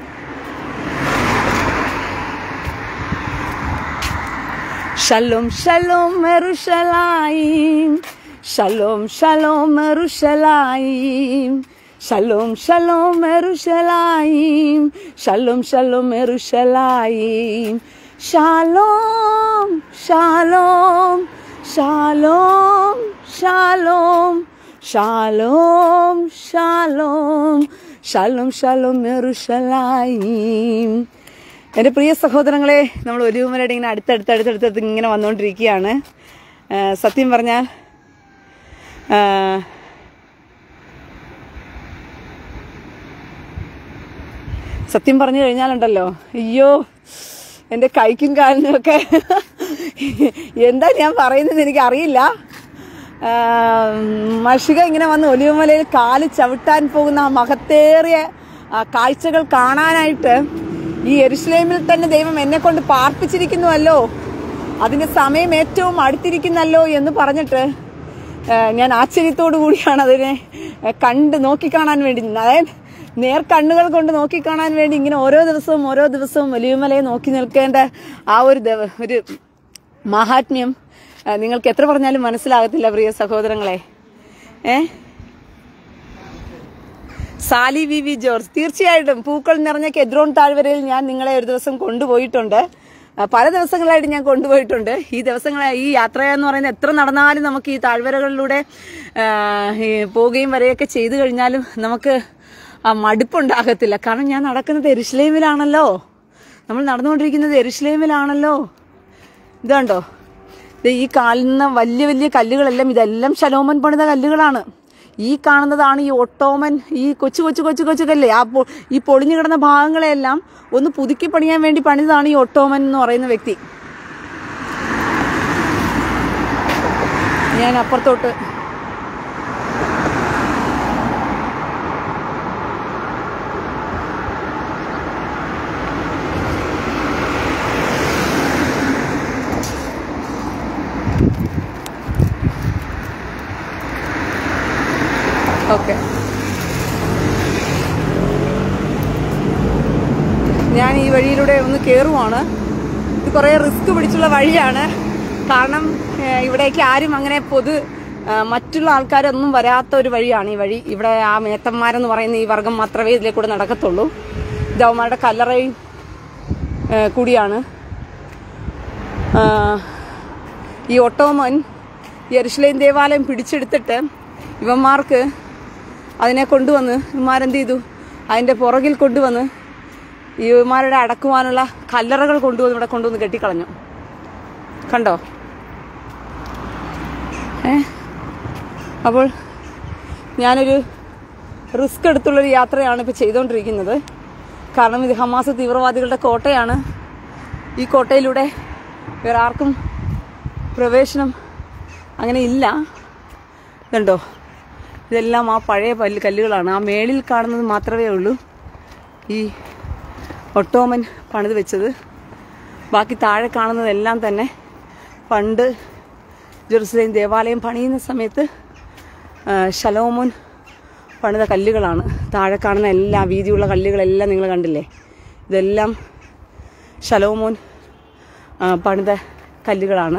S1: Shalom, shalom, Yerushalayim. Shalom, shalom, Yerushalayim. Shalom, shalom, Yerushalayim. Shalom, shalom, Yerushalayim. Shalom, shalom, shalom, shalom, shalom, shalom, shalom, shalom, Yerushalayim. എൻ്റെ പ്രിയ സഹോദരങ്ങളെ നമ്മൾ ഒരുമലയുടെ ഇങ്ങനെ അടുത്തടുത്ത് അടുത്തടുത്ത് ഇങ്ങനെ വന്നുകൊണ്ടിരിക്കുകയാണ് ആ, സത്യം പറഞ്ഞാൽ ആ, സത്യം പറഞ്ഞു കഴിഞ്ഞാലുണ്ടല്ലോ അയ്യോ എൻ്റെ കൈക്കും കാലിനും ഒക്കെ എന്താ ഞാൻ പറയുന്നത് എനിക്ക് അറിയില്ല ആ, മഷിക ഇങ്ങനെ വന്ന് ഒലിവുമലയിൽ കാല് ചവിട്ടാൻ പോകുന്ന ആ മഹത്തേറിയ ആ, കാഴ്ചകൾ കാണാനായിട്ട് ഈ എരുസലേമിൽ തന്നെ ദൈവം എന്നെ കൊണ്ട് പാർപ്പിച്ചിരിക്കുന്നുവല്ലോ അതിന്റെ സമയം ഏറ്റവും അടുത്തിരിക്കുന്നല്ലോ എന്ന് പറഞ്ഞിട്ട് ആ, ഞാൻ ആശ്ചര്യത്തോടു കൂടിയാണ് അതിനെ ആ, കണ്ട് നോക്കിക്കാണാൻ വേണ്ടി അതായത് നേർ കണ്ണുകൾ കൊണ്ട് നോക്കിക്കാണാൻ വേണ്ടി ഇങ്ങനെ ഓരോ ദിവസവും ഓരോ ദിവസവും വലിയമലയെ നോക്കി നിൽക്കേണ്ട ആ ഒരു ദവ- ഒരു മഹാത്മ്യം ആ, നിങ്ങൾക്ക് എത്ര പറഞ്ഞാലും മനസ്സിലാകത്തില്ല പ്രിയ സഹോദരങ്ങളെ ഏ സാലി വി വി ജോർജ് തീർച്ചയായിട്ടും പൂക്കൾ നിറഞ്ഞ കെദ്രോൺ താഴ്വരയിൽ ഞാൻ നിങ്ങളെ ഒരു ദിവസം കൊണ്ടുപോയിട്ടുണ്ട് ആ, പല ദിവസങ്ങളായിട്ട് ഞാൻ കൊണ്ടുപോയിട്ടുണ്ട് ഈ ദിവസങ്ങളെ ഈ യാത്ര എന്ന് പറയുന്നത് എത്ര നടന്നാലും നമുക്ക് ഈ താഴ്വരകളിലൂടെ ആ, ഈ പോവുകയും വരെയൊക്കെ ചെയ്തു കഴിഞ്ഞാലും നമുക്ക് ആ മടുപ്പുണ്ടാകത്തില്ല കാരണം ഞാൻ നടക്കുന്നത് എരുഷലേമിലാണല്ലോ നമ്മൾ നടന്നുകൊണ്ടിരിക്കുന്നത് എരുഷലേമിലാണല്ലോ ഇതുണ്ടോ ദേ ഈ കാണുന്ന വലിയ വലിയ കല്ലുകളെല്ലാം ഇതെല്ലാം ശലോമൻ പണിത കല്ലുകളാണ് ഈ കാണുന്നതാണ് ഈ ഒട്ടോമൻ ഈ കൊച്ചു കൊച്ചു കൊച്ചു കൊച്ചു കല്ലേ ആ പൊ- ഈ പൊളിഞ്ഞു കിടന്ന ഭാഗങ്ങളെല്ലാം ഒന്ന് പുതുക്കി പണിയാൻ വേണ്ടി പണിതാണ് ഈ ഒട്ടോമൻ എന്ന് പറയുന്ന വ്യക്തി ഞാൻ അപ്പുറത്തോട്ട് ഓക്കെ ഞാൻ ഈ വഴിയിലൂടെ ഒന്ന് കയറുവാണ് ഇത് കുറേ റിസ്ക് പിടിച്ചുള്ള വഴിയാണ് കാരണം ഏഹ്, ഇവിടേക്ക് ആരും അങ്ങനെ പൊതു ആ, മറ്റുള്ള ആൾക്കാരൊന്നും വരാത്ത ഒരു വഴിയാണ് ഈ വഴി ഇവിടെ ആ മേത്തന്മാരെന്ന് പറയുന്ന ഈ വർഗം മാത്രമേ ഇതിലെ കൂടെ നടക്കത്തുള്ളൂ ഇത് അവന്മാരുടെ കല്ലറയും ഏഹ്, കൂടിയാണ് ആ, ഈ ഒട്ടോമൻ യെരുഷലേം ദേവാലയം പിടിച്ചെടുത്തിട്ട് ഇവന്മാർക്ക് അതിനെ കൊണ്ടുവന്ന് ഇവന്മാരെന്ത് ചെയ്തു അതിൻ്റെ പുറകിൽ കൊണ്ടുവന്ന് ഇവന്മാരുടെ അടക്കുവാനുള്ള കല്ലറകൾ കൊണ്ടുവന്ന് ഇവിടെ കൊണ്ടുവന്ന് കെട്ടിക്കളഞ്ഞു കണ്ടോ ഏ അപ്പോൾ ഞാനൊരു റിസ്ക് എടുത്തുള്ളൊരു യാത്രയാണ് ഇപ്പോൾ ചെയ്തുകൊണ്ടിരിക്കുന്നത് കാരണം ഇത് ഹമാസ് തീവ്രവാദികളുടെ കോട്ടയാണ് ഈ കോട്ടയിലൂടെ വേറെ ആർക്കും പ്രവേശനം അങ്ങനെ ഇല്ല ഇതുണ്ടോ ഇതെല്ലാം ആ പഴയ പല്ല് കല്ലുകളാണ് ആ മേളിൽ കാണുന്നത് മാത്രമേ ഉള്ളൂ ഈ ഒട്ടോമൻ പണിത് വെച്ചത് ബാക്കി താഴെ കാണുന്നതെല്ലാം തന്നെ പണ്ട് ജെറുസലേം ദേവാലയം പണിയുന്ന സമയത്ത് ആ, ശലോമോൻ പണിത കല്ലുകളാണ് താഴെ കാണുന്ന എല്ലാ വീതിയുള്ള കല്ലുകളെല്ലാം നിങ്ങൾ കണ്ടില്ലേ ഇതെല്ലാം ശലോമോൻ ആ, പണിത കല്ലുകളാണ്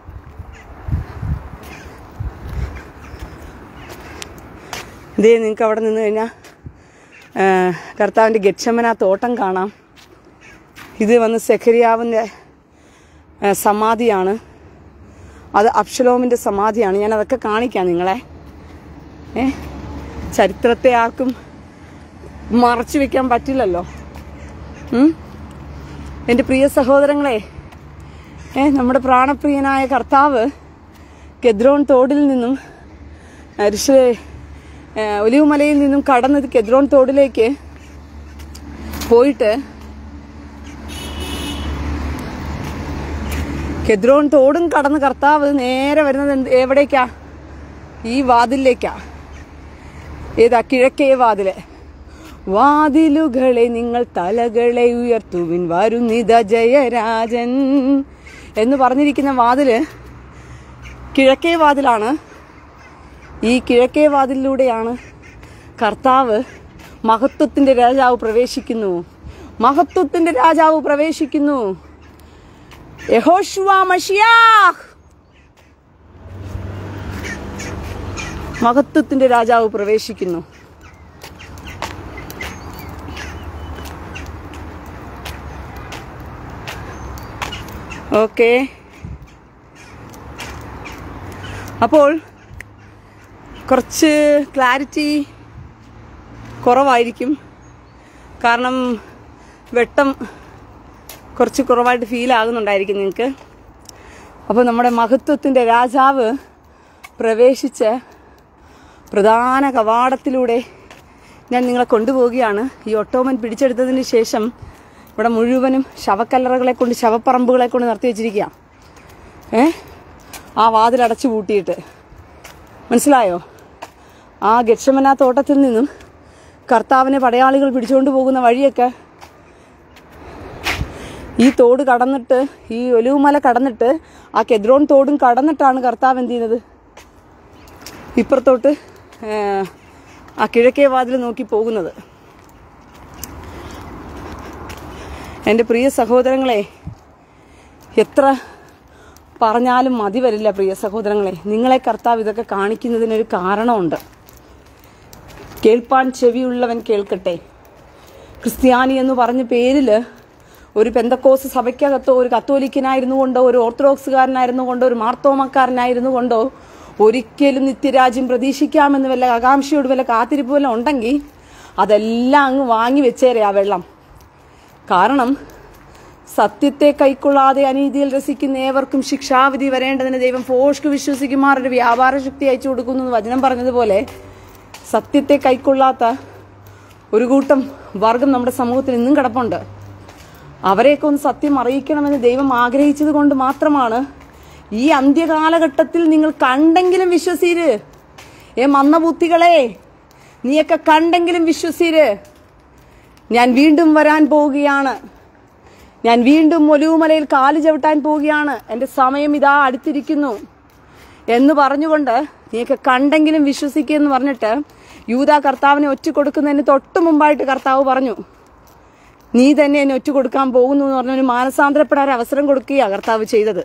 S1: ഇതേ നിങ്ങൾക്ക് അവിടെ നിന്ന് കഴിഞ്ഞാൽ കർത്താവിൻ്റെ ഗച്ഛമന തോട്ടം കാണാം ഇത് വന്ന് സെഖരിയാവിൻ്റെ ആ, സമാധിയാണ് അത് അബ്ഷലോമിൻ്റെ സമാധിയാണ് ഞാൻ അതൊക്കെ കാണിക്കാം നിങ്ങളെ ഏ ചരിത്രത്തെ ആർക്കും മറച്ചു വെക്കാൻ പറ്റില്ലല്ലോ ഉം? എൻ്റെ പ്രിയ സഹോദരങ്ങളെ ഏ നമ്മുടെ പ്രാണപ്രിയനായ കർത്താവ് കെദ്രോൺ തോടിൽ നിന്നും അരിശ ഒലിവുമലയിൽ നിന്നും കടന്നത് കെദ്രോൺ തോടിലേക്ക് പോയിട്ട് കെദ്രോൺ തോടും കടന്ന് കർത്താവ് നേരെ വരുന്നത് എന്ത് എവിടേക്കാ ഈ വാതിലിലേക്കാ ഏതാ കിഴക്കേ വാതില് വാതിലുകളെ നിങ്ങൾ തലകളെ ഉയർത്തുവിൻ വരുന്നിത ജയരാജൻ എന്ന് പറഞ്ഞിരിക്കുന്ന വാതില് കിഴക്കേ വാതിലാണ് ഈ കിഴക്കേ വാതിലിലൂടെയാണ് കർത്താവ് മഹത്വത്തിന്റെ രാജാവ് പ്രവേശിക്കുന്നു മഹത്വത്തിന്റെ രാജാവ് പ്രവേശിക്കുന്നു യഹോഷുവ മഷിയാഹ് മഹത്വത്തിന്റെ രാജാവ് പ്രവേശിക്കുന്നു ഓക്കെ അപ്പോൾ കുറച്ച് ക്ലാരിറ്റി കുറവായിരിക്കും കാരണം വെട്ടം കുറച്ച് കുറവായിട്ട് ഫീൽ ആകുന്നുണ്ടായിരിക്കും നിങ്ങൾക്ക് അപ്പോൾ നമ്മുടെ മഹത്വത്തിൻ്റെ രാജാവ് പ്രവേശിച്ച് പ്രധാന കവാടത്തിലൂടെ ഞാൻ നിങ്ങളെ കൊണ്ടുപോവുകയാണ് ഈ ഒട്ടോമൻ പിടിച്ചെടുത്തതിന് ശേഷം ഇവിടെ മുഴുവനും ശവക്കല്ലറകളെ കൊണ്ട് ശവപ്പറമ്പുകളെ കൊണ്ട് നിർത്തി വെച്ചിരിക്കുക ഏ ആ വാതിലടച്ചു പൂട്ടിയിട്ട് മനസ്സിലായോ ആ ഗക്ഷമന തോട്ടത്തിൽ നിന്നും കർത്താവിനെ പടയാളികൾ പിടിച്ചുകൊണ്ട് പോകുന്ന വഴിയൊക്കെ ഈ തോട് കടന്നിട്ട് ഈ ഒലിവുമല കടന്നിട്ട് ആ കെദ്രോൺ തോടും കടന്നിട്ടാണ് കർത്താവ് എന്ത് ചെയ്യുന്നത് ഇപ്പുറത്തോട്ട് ഏ, ആ കിഴക്കേ വാതിൽ നോക്കി പോകുന്നത് എൻ്റെ പ്രിയ സഹോദരങ്ങളെ എത്ര പറഞ്ഞാലും മതി വരില്ല പ്രിയ സഹോദരങ്ങളെ നിങ്ങളെ കർത്താവ് ഇതൊക്കെ കാണിക്കുന്നതിനൊരു കാരണമുണ്ട് കേൾപ്പാൻ ചെവിയുള്ളവൻ കേൾക്കട്ടെ ക്രിസ്ത്യാനി എന്ന് പറഞ്ഞ പേരിൽ ഒരു പെന്തക്കോസ് സഭയ്ക്കകത്തോ ഒരു കത്തോലിക്കനായിരുന്നു കൊണ്ടോ ഒരു ഓർത്തഡോക്സുകാരനായിരുന്നു കൊണ്ടോ ഒരു മാർത്തോമക്കാരനായിരുന്നു കൊണ്ടോ ഒരിക്കലും നിത്യരാജ്യം പ്രതീക്ഷിക്കാമെന്ന് വല്ല ആകാംക്ഷയോട് വല്ല കാത്തിരിപ്പ് വല്ല ഉണ്ടെങ്കിൽ അതെല്ലാം അങ്ങ് വാങ്ങി വെച്ചേരെ ആ വെള്ളം കാരണം സത്യത്തെ കൈക്കൊള്ളാതെ അനീതിയിൽ രസിക്കുന്ന ഏവർക്കും ശിക്ഷാവിധി വരേണ്ടതിന് ദൈവം ഫോഷ്ക്ക് വിശ്വസിക്കുമാർ ഒരു വ്യാപാര ശക്തി അയച്ചു കൊടുക്കുന്നു എന്ന് വചനം പറഞ്ഞതുപോലെ സത്യത്തെ കൈക്കൊള്ളാത്ത ഒരു കൂട്ടം വർഗം നമ്മുടെ സമൂഹത്തിൽ ഇന്നും കിടപ്പുണ്ട് അവരെയൊക്കെ ഒന്ന് സത്യം അറിയിക്കണമെന്ന് ദൈവം ആഗ്രഹിച്ചത് കൊണ്ട് മാത്രമാണ് ഈ അന്ത്യകാലഘട്ടത്തിൽ നിങ്ങൾ കണ്ടെങ്കിലും വിശ്വസീര് ഏ മന്ദബുദ്ധികളെ നീയൊക്കെ കണ്ടെങ്കിലും വിശ്വസീര് ഞാൻ വീണ്ടും വരാൻ പോവുകയാണ് ഞാൻ വീണ്ടും ഒലിവുമലയിൽ കാല് ചവിട്ടാൻ പോവുകയാണ് എൻ്റെ സമയം ഇതാ അടുത്തിരിക്കുന്നു എന്ന് പറഞ്ഞുകൊണ്ട് നീയൊക്കെ കണ്ടെങ്കിലും വിശ്വസിക്കുക എന്ന് പറഞ്ഞിട്ട് യൂത കർത്താവിനെ ഒറ്റ കൊടുക്കുന്നതിന് തൊട്ട് മുമ്പായിട്ട് കർത്താവ് പറഞ്ഞു നീ തന്നെ എന്നെ ഒറ്റ കൊടുക്കാൻ പോകുന്നു എന്ന് പറഞ്ഞൊരു മാനസാന്തരപ്പെടാൻ ഒരു അവസരം കൊടുക്കുകയാണ് കർത്താവ് ചെയ്തത്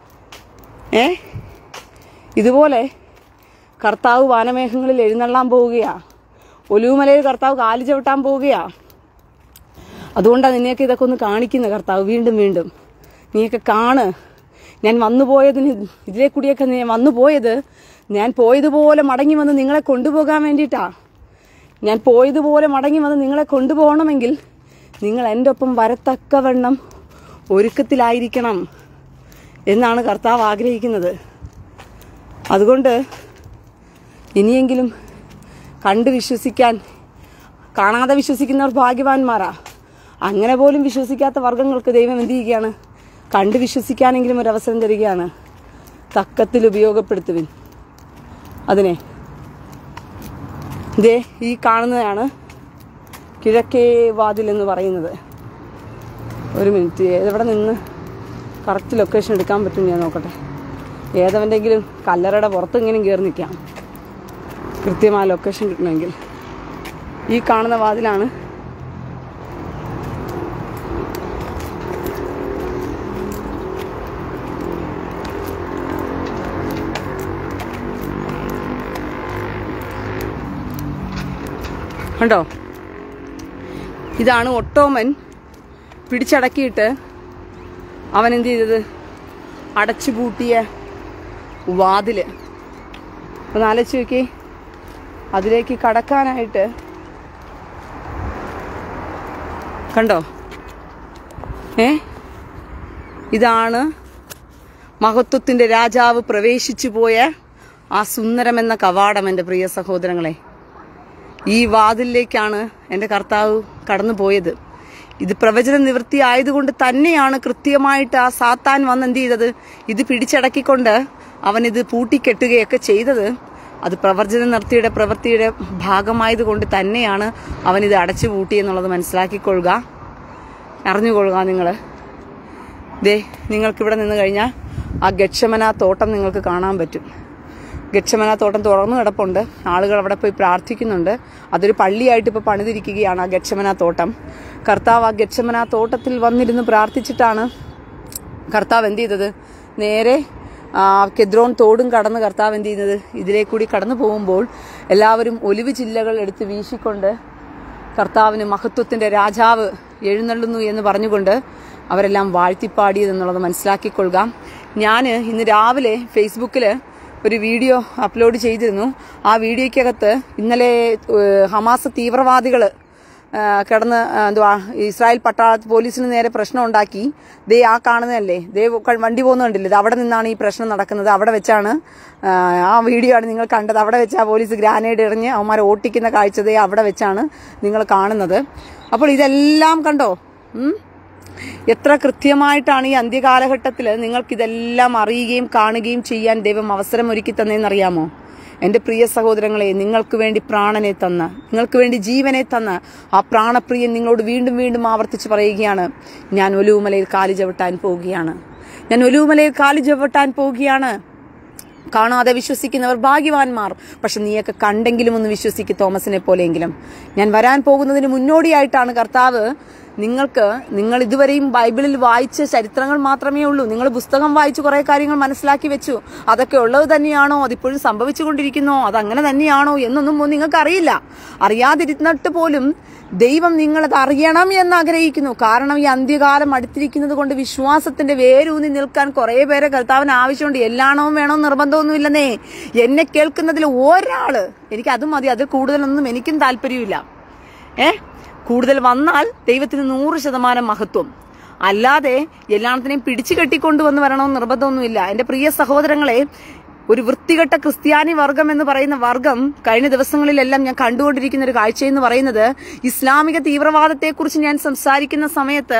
S1: ഏ ഇതുപോലെ കർത്താവ് വാനമേഘങ്ങളിൽ എഴുന്നള്ളാൻ പോവുകയാ ഒലിവുമലയിൽ കർത്താവ് കാല് ചവിട്ടാൻ പോവുകയാ അതുകൊണ്ടാണ് നിന്നെയൊക്കെ ഇതൊക്കെ ഒന്ന് കാണിക്കുന്ന കർത്താവ് വീണ്ടും വീണ്ടും നീയൊക്കെ കാണ് ഞാൻ വന്നു പോയതിന് ഇതിലെ കൂടിയൊക്കെ ഞാൻ വന്നു പോയത് ഞാൻ പോയതുപോലെ മടങ്ങി വന്ന് നിങ്ങളെ കൊണ്ടുപോകാൻ വേണ്ടിയിട്ടാ ഞാൻ പോയതുപോലെ മടങ്ങി വന്ന് നിങ്ങളെ കൊണ്ടുപോകണമെങ്കിൽ നിങ്ങൾ എൻ്റെ ഒപ്പം വരത്തക്കവണ്ണം ഒരുക്കത്തിലായിരിക്കണം എന്നാണ് കർത്താവ് ആഗ്രഹിക്കുന്നത് അതുകൊണ്ട് ഇനിയെങ്കിലും കണ്ട് വിശ്വസിക്കാൻ കാണാതെ വിശ്വസിക്കുന്നവർ ഭാഗ്യവാന്മാരാ അങ്ങനെ പോലും വിശ്വസിക്കാത്ത വർഗങ്ങൾക്ക് ദൈവം എന്ത് ചെയ്യുകയാണ് കണ്ട് വിശ്വസിക്കാനെങ്കിലും ഒരു അവസരം തരികയാണ് തക്കത്തിൽ ഉപയോഗപ്പെടുത്തുവിൻ അതിനെ ഇതേ ഈ കാണുന്നതാണ് കിഴക്കേ വാതിൽ എന്ന് പറയുന്നത് ഒരു മിനിറ്റ് ഏതെവിടെ നിന്ന് കറക്റ്റ് ലൊക്കേഷൻ എടുക്കാൻ പറ്റും ഞാൻ നോക്കട്ടെ ഏതവൻ്റെങ്കിലും കല്ലറയുടെ പുറത്ത് ഇങ്ങനെ കയറി നിൽക്കാം കൃത്യമായ ലൊക്കേഷൻ കിട്ടണമെങ്കിൽ ഈ കാണുന്ന വാതിലാണ് കണ്ടോ ഇതാണ് ഒട്ടോമൻ പിടിച്ചടക്കിയിട്ട് അവൻ എന്ത് ചെയ്തത് അടച്ചുപൂട്ടിയ വാതില് ഒന്ന് ആലോചിച്ച് നോക്കി അതിലേക്ക് കടക്കാനായിട്ട് കണ്ടോ ഏ ഇതാണ് മഹത്വത്തിന്റെ രാജാവ് പ്രവേശിച്ചു പോയ ആ സുന്ദരമെന്ന കവാടം എൻ്റെ പ്രിയ സഹോദരങ്ങളെ ഈ വാതിലിലേക്കാണ് എൻ്റെ കർത്താവ് കടന്നു പോയത് ഇത് പ്രവചന നിവൃത്തി ആയതുകൊണ്ട് തന്നെയാണ് കൃത്യമായിട്ട് ആ സാത്താൻ വന്ന് എന്ത് ചെയ്തത് ഇത് പിടിച്ചടക്കിക്കൊണ്ട് അവൻ ഇത് പൂട്ടിക്കെട്ടുകയൊക്കെ ചെയ്തത് അത് പ്രവർജന നിർത്തിയുടെ പ്രവൃത്തിയുടെ ഭാഗമായതുകൊണ്ട് തന്നെയാണ് അവൻ ഇത് അടച്ചു പൂട്ടിയെന്നുള്ളത് മനസ്സിലാക്കിക്കൊള്ളുക അറിഞ്ഞുകൊള്ളുക നിങ്ങൾ ദേ നിങ്ങൾക്കിവിടെ നിന്ന് കഴിഞ്ഞാൽ ആ ഗക്ഷമന തോട്ടം നിങ്ങൾക്ക് കാണാൻ പറ്റും ഗക്ഷമന തോട്ടം തുറന്നു കിടപ്പുണ്ട് ആളുകൾ അവിടെ പോയി പ്രാർത്ഥിക്കുന്നുണ്ട് അതൊരു പള്ളിയായിട്ട് ഇപ്പോൾ പണിതിരിക്കുകയാണ് ആ ഗക്ഷമന തോട്ടം കർത്താവ് ആ ഗക്ഷമന തോട്ടത്തിൽ വന്നിരുന്ന് പ്രാർത്ഥിച്ചിട്ടാണ് കർത്താവ് എന്ത് ചെയ്തത് നേരെ ആ, കെദ്രോൺ തോടും കടന്ന് കർത്താവ് എന്ത് ചെയ്യുന്നത് ഇതിലേ കൂടി കടന്നു പോകുമ്പോൾ എല്ലാവരും ഒലിവ് ചില്ലകൾ എടുത്ത് വീശിക്കൊണ്ട് കർത്താവിന് മഹത്വത്തിന്റെ രാജാവ് എഴുന്നള്ളുന്നു എന്ന് പറഞ്ഞുകൊണ്ട് അവരെല്ലാം വാഴ്ത്തിപ്പാടിയതെന്നുള്ളത് മനസ്സിലാക്കിക്കൊള്ളുക ഞാൻ ഇന്ന് രാവിലെ ഫേസ്ബുക്കിൽ ഒരു വീഡിയോ അപ്ലോഡ് ചെയ്തിരുന്നു ആ വീഡിയോയ്ക്കകത്ത് ഇന്നലെ ഏഹ്, ഹമാസ് തീവ്രവാദികൾ കിടന്ന് ആ, എന്തുവാ ഇസ്രായേൽ പട്ടാള പോലീസിന് നേരെ പ്രശ്നം ഉണ്ടാക്കി ദേ ആ കാണുന്നതല്ലേ ദേ ക- വണ്ടി പോകുന്ന കണ്ടില്ലേ ഇത് അവിടെ നിന്നാണ് ഈ പ്രശ്നം നടക്കുന്നത് അവിടെ വെച്ചാണ് ആ, ആ വീഡിയോ ആണ് നിങ്ങൾ കണ്ടത് അവിടെ വെച്ച് ആ പോലീസ് ഗ്രാനേഡ് എറിഞ്ഞ് അവന്മാരെ ഓട്ടിക്കുന്ന കാഴ്ച ദേ അവിടെ വെച്ചാണ് നിങ്ങൾ കാണുന്നത് അപ്പോൾ ഇതെല്ലാം കണ്ടോ ഉം? എത്ര കൃത്യമായിട്ടാണ് ഈ അന്ത്യകാലഘട്ടത്തിൽ നിങ്ങൾക്കിതെല്ലാം അറിയുകയും കാണുകയും ചെയ്യാൻ ദൈവം അവസരം ഒരുക്കി തന്നേന്നറിയാമോ എന്റെ പ്രിയ സഹോദരങ്ങളെ നിങ്ങൾക്ക് വേണ്ടി പ്രാണനെ തന്ന നിങ്ങൾക്ക് വേണ്ടി ജീവനെ തന്ന ആ പ്രാണപ്രിയൻ നിങ്ങളോട് വീണ്ടും വീണ്ടും ആവർത്തിച്ച് പറയുകയാണ് ഞാൻ ഒലുവുമലയിൽ കാലി ചവിട്ടാൻ പോവുകയാണ് ഞാൻ ഒലുവുമലയിൽ കാലി ചവിട്ടാൻ പോവുകയാണ് കാണാതെ വിശ്വസിക്കുന്നവർ ഭാഗ്യവാന്മാർ പക്ഷെ നീയൊക്കെ കണ്ടെങ്കിലും ഒന്ന് വിശ്വസിക്കും തോമസിനെ പോലെയെങ്കിലും ഞാൻ വരാൻ പോകുന്നതിന് മുന്നോടിയായിട്ടാണ് കർത്താവ് നിങ്ങൾക്ക് നിങ്ങൾ ഇതുവരെയും ബൈബിളിൽ വായിച്ച ചരിത്രങ്ങൾ മാത്രമേ ഉള്ളൂ നിങ്ങൾ പുസ്തകം വായിച്ച് കുറെ കാര്യങ്ങൾ മനസ്സിലാക്കി വെച്ചു അതൊക്കെ ഉള്ളത് തന്നെയാണോ അതിപ്പോഴും സംഭവിച്ചുകൊണ്ടിരിക്കുന്നോ അതങ്ങനെ തന്നെയാണോ എന്നൊന്നും നിങ്ങൾക്ക് അറിയില്ല അറിയാതിരുന്നിട്ട് പോലും ദൈവം നിങ്ങളത് അറിയണം എന്ന് ആഗ്രഹിക്കുന്നു കാരണം ഈ അന്ത്യകാലം അടുത്തിരിക്കുന്നത് കൊണ്ട് വിശ്വാസത്തിന്റെ വേരൂന്നി നിൽക്കാൻ കുറെ പേരെ കർത്താവിന് ആവശ്യമുണ്ട് എല്ലാണവും വേണോ നിർബന്ധമൊന്നുമില്ലെന്നേ എന്നെ കേൾക്കുന്നതിൽ ഒരാള് എനിക്ക് അത് മതി അതിൽ കൂടുതലൊന്നും എനിക്കും താല്പര്യമില്ല ഏ കൂടുതൽ വന്നാൽ ദൈവത്തിന് നൂറ് ശതമാനം മഹത്വം അല്ലാതെ എല്ലാത്തിനെയും പിടിച്ചു കെട്ടിക്കൊണ്ടുവന്ന് വരണമെന്ന് നിർബന്ധമൊന്നുമില്ല എന്റെ പ്രിയ സഹോദരങ്ങളെ ഒരു വൃത്തികെട്ട ക്രിസ്ത്യാനി വർഗം എന്ന് പറയുന്ന വർഗം കഴിഞ്ഞ ദിവസങ്ങളിലെല്ലാം ഞാൻ കണ്ടുകൊണ്ടിരിക്കുന്ന ഒരു കാഴ്ച എന്ന് പറയുന്നത് ഇസ്ലാമിക തീവ്രവാദത്തെക്കുറിച്ച് ഞാൻ സംസാരിക്കുന്ന സമയത്ത്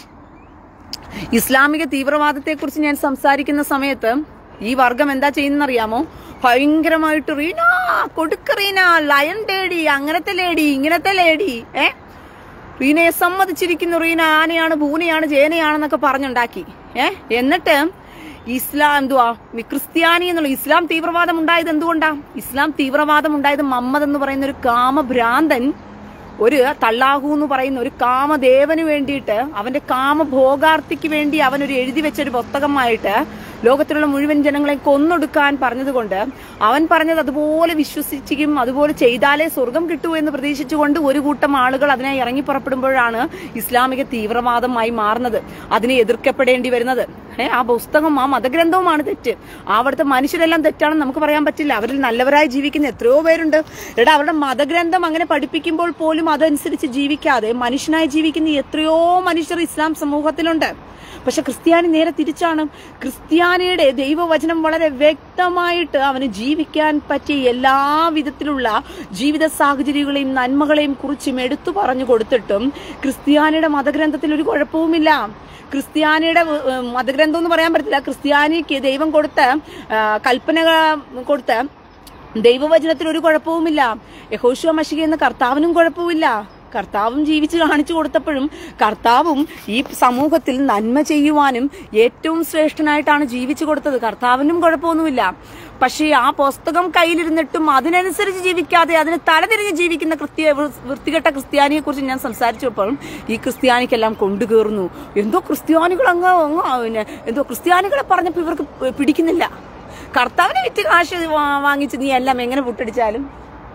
S1: ഇസ്ലാമിക തീവ്രവാദത്തെക്കുറിച്ച് ഞാൻ സംസാരിക്കുന്ന സമയത്ത് ഈ വർഗം എന്താ ചെയ്യുന്നറിയാമോ ഭയങ്കരമായിട്ട് റീന കൊടുക്ക റീന ലയൺ ലേഡി അങ്ങനത്തെ ലേഡി ഇങ്ങനത്തെ ലേഡി ഏ റീനയെ സമ്മതിച്ചിരിക്കുന്നു റീന ആനയാണ് ഭൂനയാണ് ജേനയാണെന്നൊക്കെ പറഞ്ഞുണ്ടാക്കി ഏ എന്നിട്ട് ഇസ്ലാം എന്തുവാ ഈ ക്രിസ്ത്യാനി എന്നുള്ള ഇസ്ലാം തീവ്രവാദം ഉണ്ടായത് എന്തുകൊണ്ടാ ഇസ്ലാം തീവ്രവാദം ഉണ്ടായത് മമ്മദ് എന്ന് പറയുന്ന ഒരു കാമഭ്രാന്തൻ ഒരു തള്ളാഹു എന്ന് പറയുന്ന ഒരു കാമദേവന് വേണ്ടിയിട്ട് അവന്റെ കാമഭോഗാർത്ഥിക്ക് വേണ്ടി അവൻ ഒരു എഴുതി വെച്ച ഒരു പുസ്തകമായിട്ട് ലോകത്തിലുള്ള മുഴുവൻ ജനങ്ങളെ കൊന്നൊടുക്കാൻ പറഞ്ഞതുകൊണ്ട് അവൻ പറഞ്ഞത് അതുപോലെ വിശ്വസിച്ചും അതുപോലെ ചെയ്താലേ സ്വർഗം കിട്ടൂ എന്ന് പ്രതീക്ഷിച്ചുകൊണ്ട് ഒരു കൂട്ടം ആളുകൾ അതിനെ ഇറങ്ങി പുറപ്പെടുമ്പോഴാണ് ഇസ്ലാമിക തീവ്രവാദമായി മാറുന്നത് അതിനെ എതിർക്കപ്പെടേണ്ടി വരുന്നത് ഏ ആ പുസ്തകം ആ മതഗ്രന്ഥവുമാണ് തെറ്റ് ആ അവിടുത്തെ മനുഷ്യരെല്ലാം തെറ്റാണെന്ന് നമുക്ക് പറയാൻ പറ്റില്ല അവരിൽ നല്ലവരായി ജീവിക്കുന്ന എത്രയോ പേരുണ്ട് എടാ അവരുടെ മതഗ്രന്ഥം അങ്ങനെ പഠിപ്പിക്കുമ്പോൾ പോലും അതനുസരിച്ച് ജീവിക്കാതെ മനുഷ്യനായി ജീവിക്കുന്ന എത്രയോ മനുഷ്യർ ഇസ്ലാം സമൂഹത്തിലുണ്ട് പക്ഷെ ക്രിസ്ത്യാനി നേരെ തിരിച്ചാണ് ക്രിസ്ത്യാനിയുടെ ദൈവവചനം വളരെ വ്യക്തമായിട്ട് അവന് ജീവിക്കാൻ പറ്റിയ എല്ലാ വിധത്തിലുള്ള ജീവിത സാഹചര്യങ്ങളെയും നന്മകളെയും കുറിച്ചും എടുത്തു പറഞ്ഞു കൊടുത്തിട്ടും ക്രിസ്ത്യാനിയുടെ മതഗ്രന്ഥത്തിൽ ഒരു കുഴപ്പവുമില്ല ക്രിസ്ത്യാനിയുടെ ഏഹ്, മതഗ്രന്ഥം എന്ന് പറയാൻ പറ്റില്ല ക്രിസ്ത്യാനിക്ക് ദൈവം കൊടുത്ത ആ, കൽപ്പന കൊടുത്ത ദൈവവചനത്തിൽ ഒരു കുഴപ്പവുമില്ല യഹോശുവ മഷിക എന്ന കർത്താവിനും കുഴപ്പമില്ല കർത്താവും ജീവിച്ച് കാണിച്ചു കൊടുത്തപ്പോഴും കർത്താവും ഈ സമൂഹത്തിൽ നന്മ ചെയ്യുവാനും ഏറ്റവും ശ്രേഷ്ഠനായിട്ടാണ് ജീവിച്ചു കൊടുത്തത് കർത്താവിനും കുഴപ്പമൊന്നുമില്ല പക്ഷേ ആ പുസ്തകം കയ്യിലിരുന്നിട്ടും അതിനനുസരിച്ച് ജീവിക്കാതെ അതിന് തലതിരിഞ്ഞ് ജീവിക്കുന്ന കൃത്യ വൃത്തികെട്ട ക്രിസ്ത്യാനിയെ കുറിച്ച് ഞാൻ സംസാരിച്ചപ്പോൾ ഈ ക്രിസ്ത്യാനിക്കെല്ലാം കൊണ്ടുകയറുന്നു എന്തോ ക്രിസ്ത്യാനികൾ അങ്ങ് അങ്ങ് പിന്നെ എന്തോ ക്രിസ്ത്യാനികളെ പറഞ്ഞപ്പോൾ ഇവർക്ക് പിടിക്കുന്നില്ല കർത്താവിനെ വിറ്റ് കാശ് വാ- വാങ്ങിച്ച് നീ എല്ലാം എങ്ങനെ പുട്ടടിച്ചാലും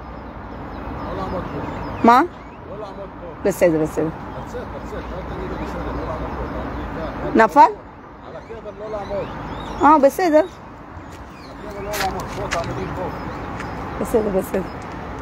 S1: മാ ബസ് ചെയ്ത് ബസ് ചെയ്ത് നഫാൽ ആ ബസ് ചെയ്ത് ബസ് ചെയ്ത് ബസ് ചെയ്ത്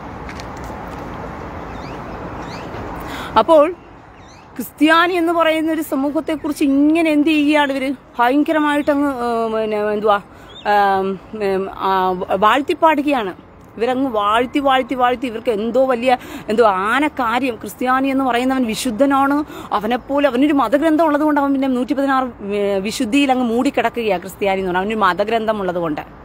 S1: അപ്പോൾ ക്രിസ്ത്യാനി എന്ന് പറയുന്ന ഒരു സമൂഹത്തെ കുറിച്ച് ഇങ്ങനെ എന്ത് ചെയ്യുകയാണ് ഇവര് ഭയങ്കരമായിട്ട് അങ്ങ് പിന്നെ എന്തുവാ ആം, ഉം, ആ, വാഴ്ത്തിപ്പാടുകയാണ് ഇവരങ്ങ് വാഴ്ത്തി വാഴ്ത്തി വാഴ്ത്തി ഇവർക്ക് എന്തോ വലിയ എന്തോ ആനക്കാര്യം ക്രിസ്ത്യാനി എന്ന് പറയുന്നവൻ വിശുദ്ധനാണ് അവനെപ്പോലെ അവനൊരു മതഗ്രന്ഥം ഉള്ളത് കൊണ്ട് അവൻ പിന്നെ നൂറ്റി പതിനാറ് വിശുദ്ധിയിൽ അങ്ങ് മൂടിക്കിടക്കുകയാണ് ക്രിസ്ത്യാനി എന്ന് പറഞ്ഞാൽ അവനൊരു മതഗ്രന്ഥം ഉള്ളത് കൊണ്ട്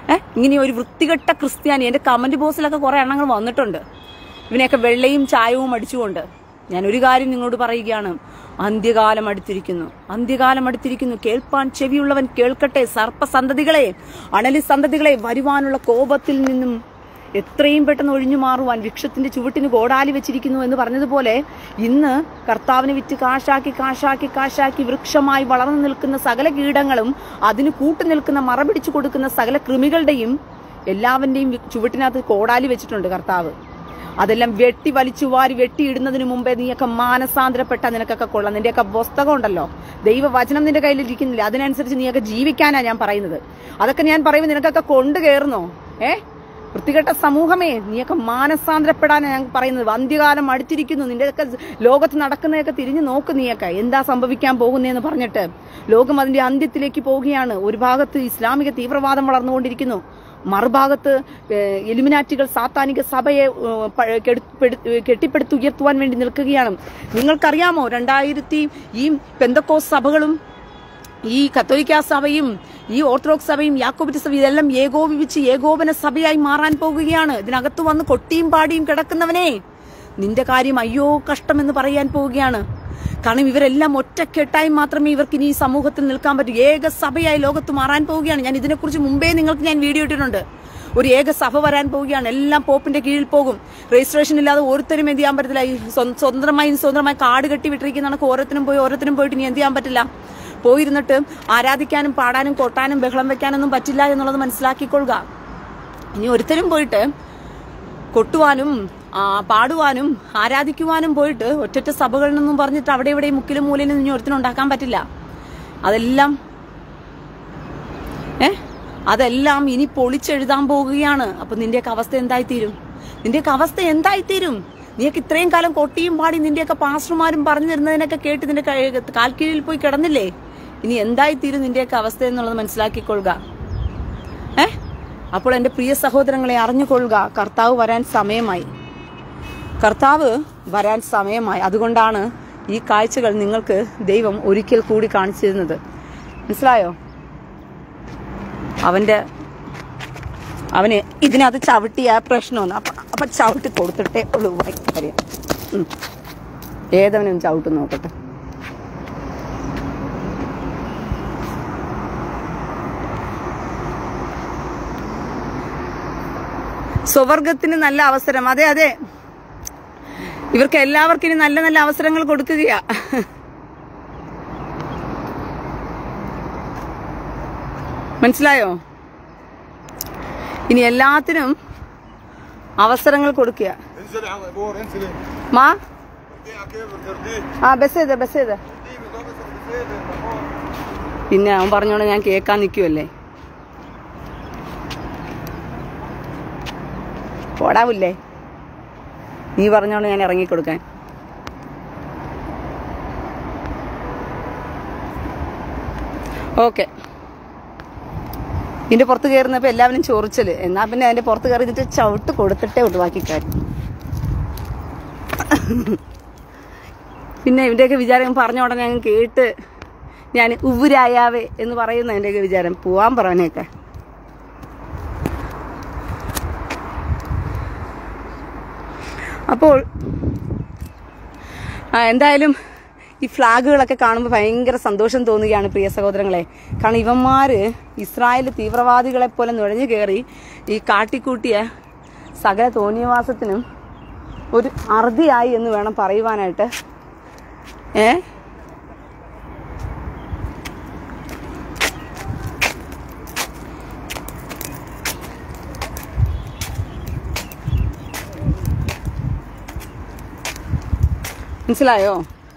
S1: ഏഹ് ഇങ്ങനെ ഒരു വൃത്തികെട്ട ക്രിസ്ത്യാനി എന്റെ കമന്റ് ബോക്സിലൊക്കെ കുറെ എണ്ണങ്ങൾ വന്നിട്ടുണ്ട് ഇവനെയൊക്കെ വെള്ളയും ചായവും അടിച്ചുകൊണ്ട് ഞാൻ ഒരു കാര്യം നിങ്ങളോട് പറയുകയാണ് അന്ത്യകാലം അടുത്തിരിക്കുന്നു അന്ത്യകാലം അടുത്തിരിക്കുന്നു കേൾപ്പാൻ ചെവിയുള്ളവൻ കേൾക്കട്ടെ സർപ്പസന്തതികളെ അണലി സന്തതികളെ വരുവാനുള്ള കോപത്തിൽ നിന്നും എത്രയും പെട്ടെന്ന് ഒഴിഞ്ഞു മാറുവാൻ വൃക്ഷത്തിന്റെ ചുവട്ടിന് കോടാലി വെച്ചിരിക്കുന്നു എന്ന് പറഞ്ഞതുപോലെ ഇന്ന് കർത്താവിനെ വിറ്റ് കാശാക്കി കാശാക്കി കാശാക്കി വൃക്ഷമായി വളർന്നു നിൽക്കുന്ന സകല കീടങ്ങളും അതിന് കൂട്ടു നിൽക്കുന്ന മറ പിടിച്ചു കൊടുക്കുന്ന സകല കൃമികളുടെയും എല്ലാവന്റെയും വി- ചുവട്ടിനകത്ത് കോടാലി വെച്ചിട്ടുണ്ട് കർത്താവ് അതെല്ലാം വെട്ടി വലിച്ചു വാരി വെട്ടിയിടുന്നതിന് മുമ്പേ നീയൊക്കെ മാനസാന്തരപ്പെട്ട നിനക്കൊക്കെ കൊള്ളാം നിന്റെയൊക്കെ പുസ്തകം ഉണ്ടല്ലോ ദൈവവചനം നിന്റെ കയ്യിൽ ഇരിക്കുന്നില്ല അതിനനുസരിച്ച് നീയൊക്കെ ജീവിക്കാനാ ഞാൻ പറയുന്നത് അതൊക്കെ ഞാൻ പറയുമ്പോൾ നിനക്കൊക്കെ കൊണ്ടു കയറുന്നോ ഏ വൃത്തികെട്ട സമൂഹമേ നീയൊക്കെ മാനസാന്തരപ്പെടാനാണ് ഞാൻ പറയുന്നത് അന്ത്യകാലം അടുത്തിരിക്കുന്നു നിന്റെയൊക്കെ ലോകത്ത് നടക്കുന്നതൊക്കെ തിരിഞ്ഞു നോക്ക് നീയൊക്കെ എന്താ സംഭവിക്കാൻ പോകുന്നതെന്ന് പറഞ്ഞിട്ട് ലോകം അതിന്റെ അന്ത്യത്തിലേക്ക് പോവുകയാണ് ഒരു ഭാഗത്ത് ഇസ്ലാമിക തീവ്രവാദം വളർന്നുകൊണ്ടിരിക്കുന്നു മറുഭാഗത്ത് ഏഹ്, എലിമിനാറ്റികൾ സാത്താനിക സഭയെ ഏഹ്, പ- കെടുപ്പെടു- കെട്ടിപ്പടുത്തുയർത്തുവാൻ വേണ്ടി നിൽക്കുകയാണ് നിങ്ങൾക്കറിയാമോ രണ്ടായിരത്തി ഈ പെന്തക്കോസ് സഭകളും ഈ കത്തോലിക്ക സഭയും ഈ ഓർത്തഡോക്സ് സഭയും യാക്കോബിറ്റ് സഭയും ഇതെല്ലാം ഏകോപിപ്പിച്ച് ഏകോപന സഭയായി മാറാൻ പോകുകയാണ് ഇതിനകത്ത് വന്ന് കൊട്ടിയും പാടിയും കിടക്കുന്നവനെ നിന്റെ കാര്യം അയ്യോ കഷ്ടം എന്ന് പറയാൻ പോവുകയാണ് കാരണം ഇവരെല്ലാം ഒറ്റക്കെട്ടായി മാത്രമേ ഇവർക്ക് ഇനി ഈ സമൂഹത്തിൽ നിൽക്കാൻ പറ്റൂ ഏക സഭയായി ലോകത്ത് മാറാൻ പോവുകയാണ് ഞാൻ ഇതിനെക്കുറിച്ച് മുമ്പേ നിങ്ങൾക്ക് ഞാൻ വീഡിയോ ഇട്ടിട്ടുണ്ട് ഒരു ഏക സഭ വരാൻ പോവുകയാണ് എല്ലാം പോപ്പിന്റെ കീഴിൽ പോകും രജിസ്ട്രേഷൻ ഇല്ലാതെ ഓരോരുത്തരും എന്ത് ചെയ്യാൻ പറ്റത്തില്ല ഈ സ്വ- സ്വതന്ത്രമായി സ്വതന്ത്രമായി കാട് കെട്ടി വിട്ടിരിക്കുന്ന കണക്ക് ഓരോരുത്തരും പോയി ഓരോരുത്തരും പോയിട്ട് ഇനി എന്ത് ചെയ്യാൻ പറ്റില്ല പോയിരുന്നിട്ട് ആരാധിക്കാനും പാടാനും കൊട്ടാനും ബഹളം വെക്കാനൊന്നും പറ്റില്ല എന്നുള്ളത് മനസ്സിലാക്കിക്കൊള്ളുക ഇനി ഒരുത്തരും പോയിട്ട് കൊട്ടുവാനും ആ, പാടുവാനും ആരാധിക്കുവാനും പോയിട്ട് ഒറ്റൊറ്റ സഭകളിൽ നിന്നും പറഞ്ഞിട്ട് അവിടെ ഇവിടെ മുക്കിലും മൂലയിലും ഇനി ഒരുത്തിനും ഉണ്ടാക്കാൻ പറ്റില്ല അതെല്ലാം ഏ അതെല്ലാം ഇനി പൊളിച്ചെഴുതാൻ പോകുകയാണ് അപ്പൊ നിന്റെയൊക്കെ അവസ്ഥ എന്തായിത്തീരും നിന്റെയൊക്കെ അവസ്ഥ എന്തായിത്തീരും നീയൊക്കെ ഇത്രയും കാലം കൊട്ടിയും പാടി നിന്റെയൊക്കെ പാസ്റ്റർമാരും പറഞ്ഞു തരുന്നതിനൊക്കെ കേട്ട് നിന്റെ കൈ- കാൽക്കീഴിൽ പോയി കിടന്നില്ലേ ഇനി എന്തായിത്തീരും നിന്റെയൊക്കെ അവസ്ഥ എന്നുള്ളത് മനസ്സിലാക്കിക്കൊള്ളുക ഏ അപ്പോൾ എൻ്റെ പ്രിയ സഹോദരങ്ങളെ അറിഞ്ഞുകൊള്ളുക കർത്താവ് വരാൻ സമയമായി കർത്താവ് വരാൻ സമയമായി അതുകൊണ്ടാണ് ഈ കാഴ്ചകൾ നിങ്ങൾക്ക് ദൈവം ഒരിക്കൽ കൂടി കാണിച്ചു തരുന്നത് മനസ്സിലായോ അവന്റെ അവന് ഇതിനകത്ത് ചവിട്ടിയ പ്രശ്നമൊന്നും അപ്പൊ അപ്പൊ ചവിട്ടി കൊടുത്തിട്ടേ ഉള്ളൂ ബാക്കി കാര്യം ഉം. ഏതവനും ചവിട്ട് നോക്കട്ടെ സ്വവർഗത്തിന് നല്ല അവസരം അതെ അതെ ഇവർക്ക് എല്ലാവർക്കും ഇനി നല്ല നല്ല അവസരങ്ങൾ കൊടുക്കുകയാ മനസ്സിലായോ ഇനി എല്ലാത്തിനും അവസരങ്ങൾ കൊടുക്കുക
S2: انزل يا عم بور انزل
S1: മാ
S2: ارضيها كيف ترضيه
S1: ആ ബസ് ചെയ്ത് ബസ് ചെയ്ത്
S2: ارضيه بالضبط بس
S1: പിന്നെ അവൻ പറഞ്ഞോണ്ട് ഞാൻ കേൾക്കാൻ നിൽക്കുമല്ലേ പോടാവില്ലേ നീ പറഞ്ഞോണ്ട് ഞാൻ ഇറങ്ങിക്കൊടുക്കാൻ ഓക്കെ ഇതിന്റെ പുറത്ത് കയറുന്നപ്പോ എല്ലാവരും ചോറിച്ചല് എന്നാ പിന്നെ അതിന്റെ പുറത്ത് കയറിയിട്ട് ചവിട്ട് കൊടുത്തിട്ടേ ഉള്ളൂ ബാക്കി കാര്യം പിന്നെ ഇവന്റെയൊക്കെ വിചാരം പറഞ്ഞ ഉടനെ അങ്ങ് കേട്ട് ഞാൻ ഉവുരായാവേ എന്ന് പറയുന്ന എൻ്റെയൊക്കെ വിചാരം പോവാൻ പറഞ്ഞേക്കെ അപ്പോൾ ആ, എന്തായാലും ഈ ഫ്ലാഗുകളൊക്കെ കാണുമ്പോൾ ഭയങ്കര സന്തോഷം തോന്നുകയാണ് പ്രിയ സഹോദരങ്ങളെ കാരണം ഇവന്മാര് ഇസ്രായേൽ തീവ്രവാദികളെ പോലെ നുഴഞ്ഞു കയറി ഈ കാട്ടിക്കൂട്ടിയ സകല തോന്നിയവാസത്തിനും ഒരു അറുതിയായി എന്ന് വേണം പറയുവാനായിട്ട് ഏ മനസ്സിലായോ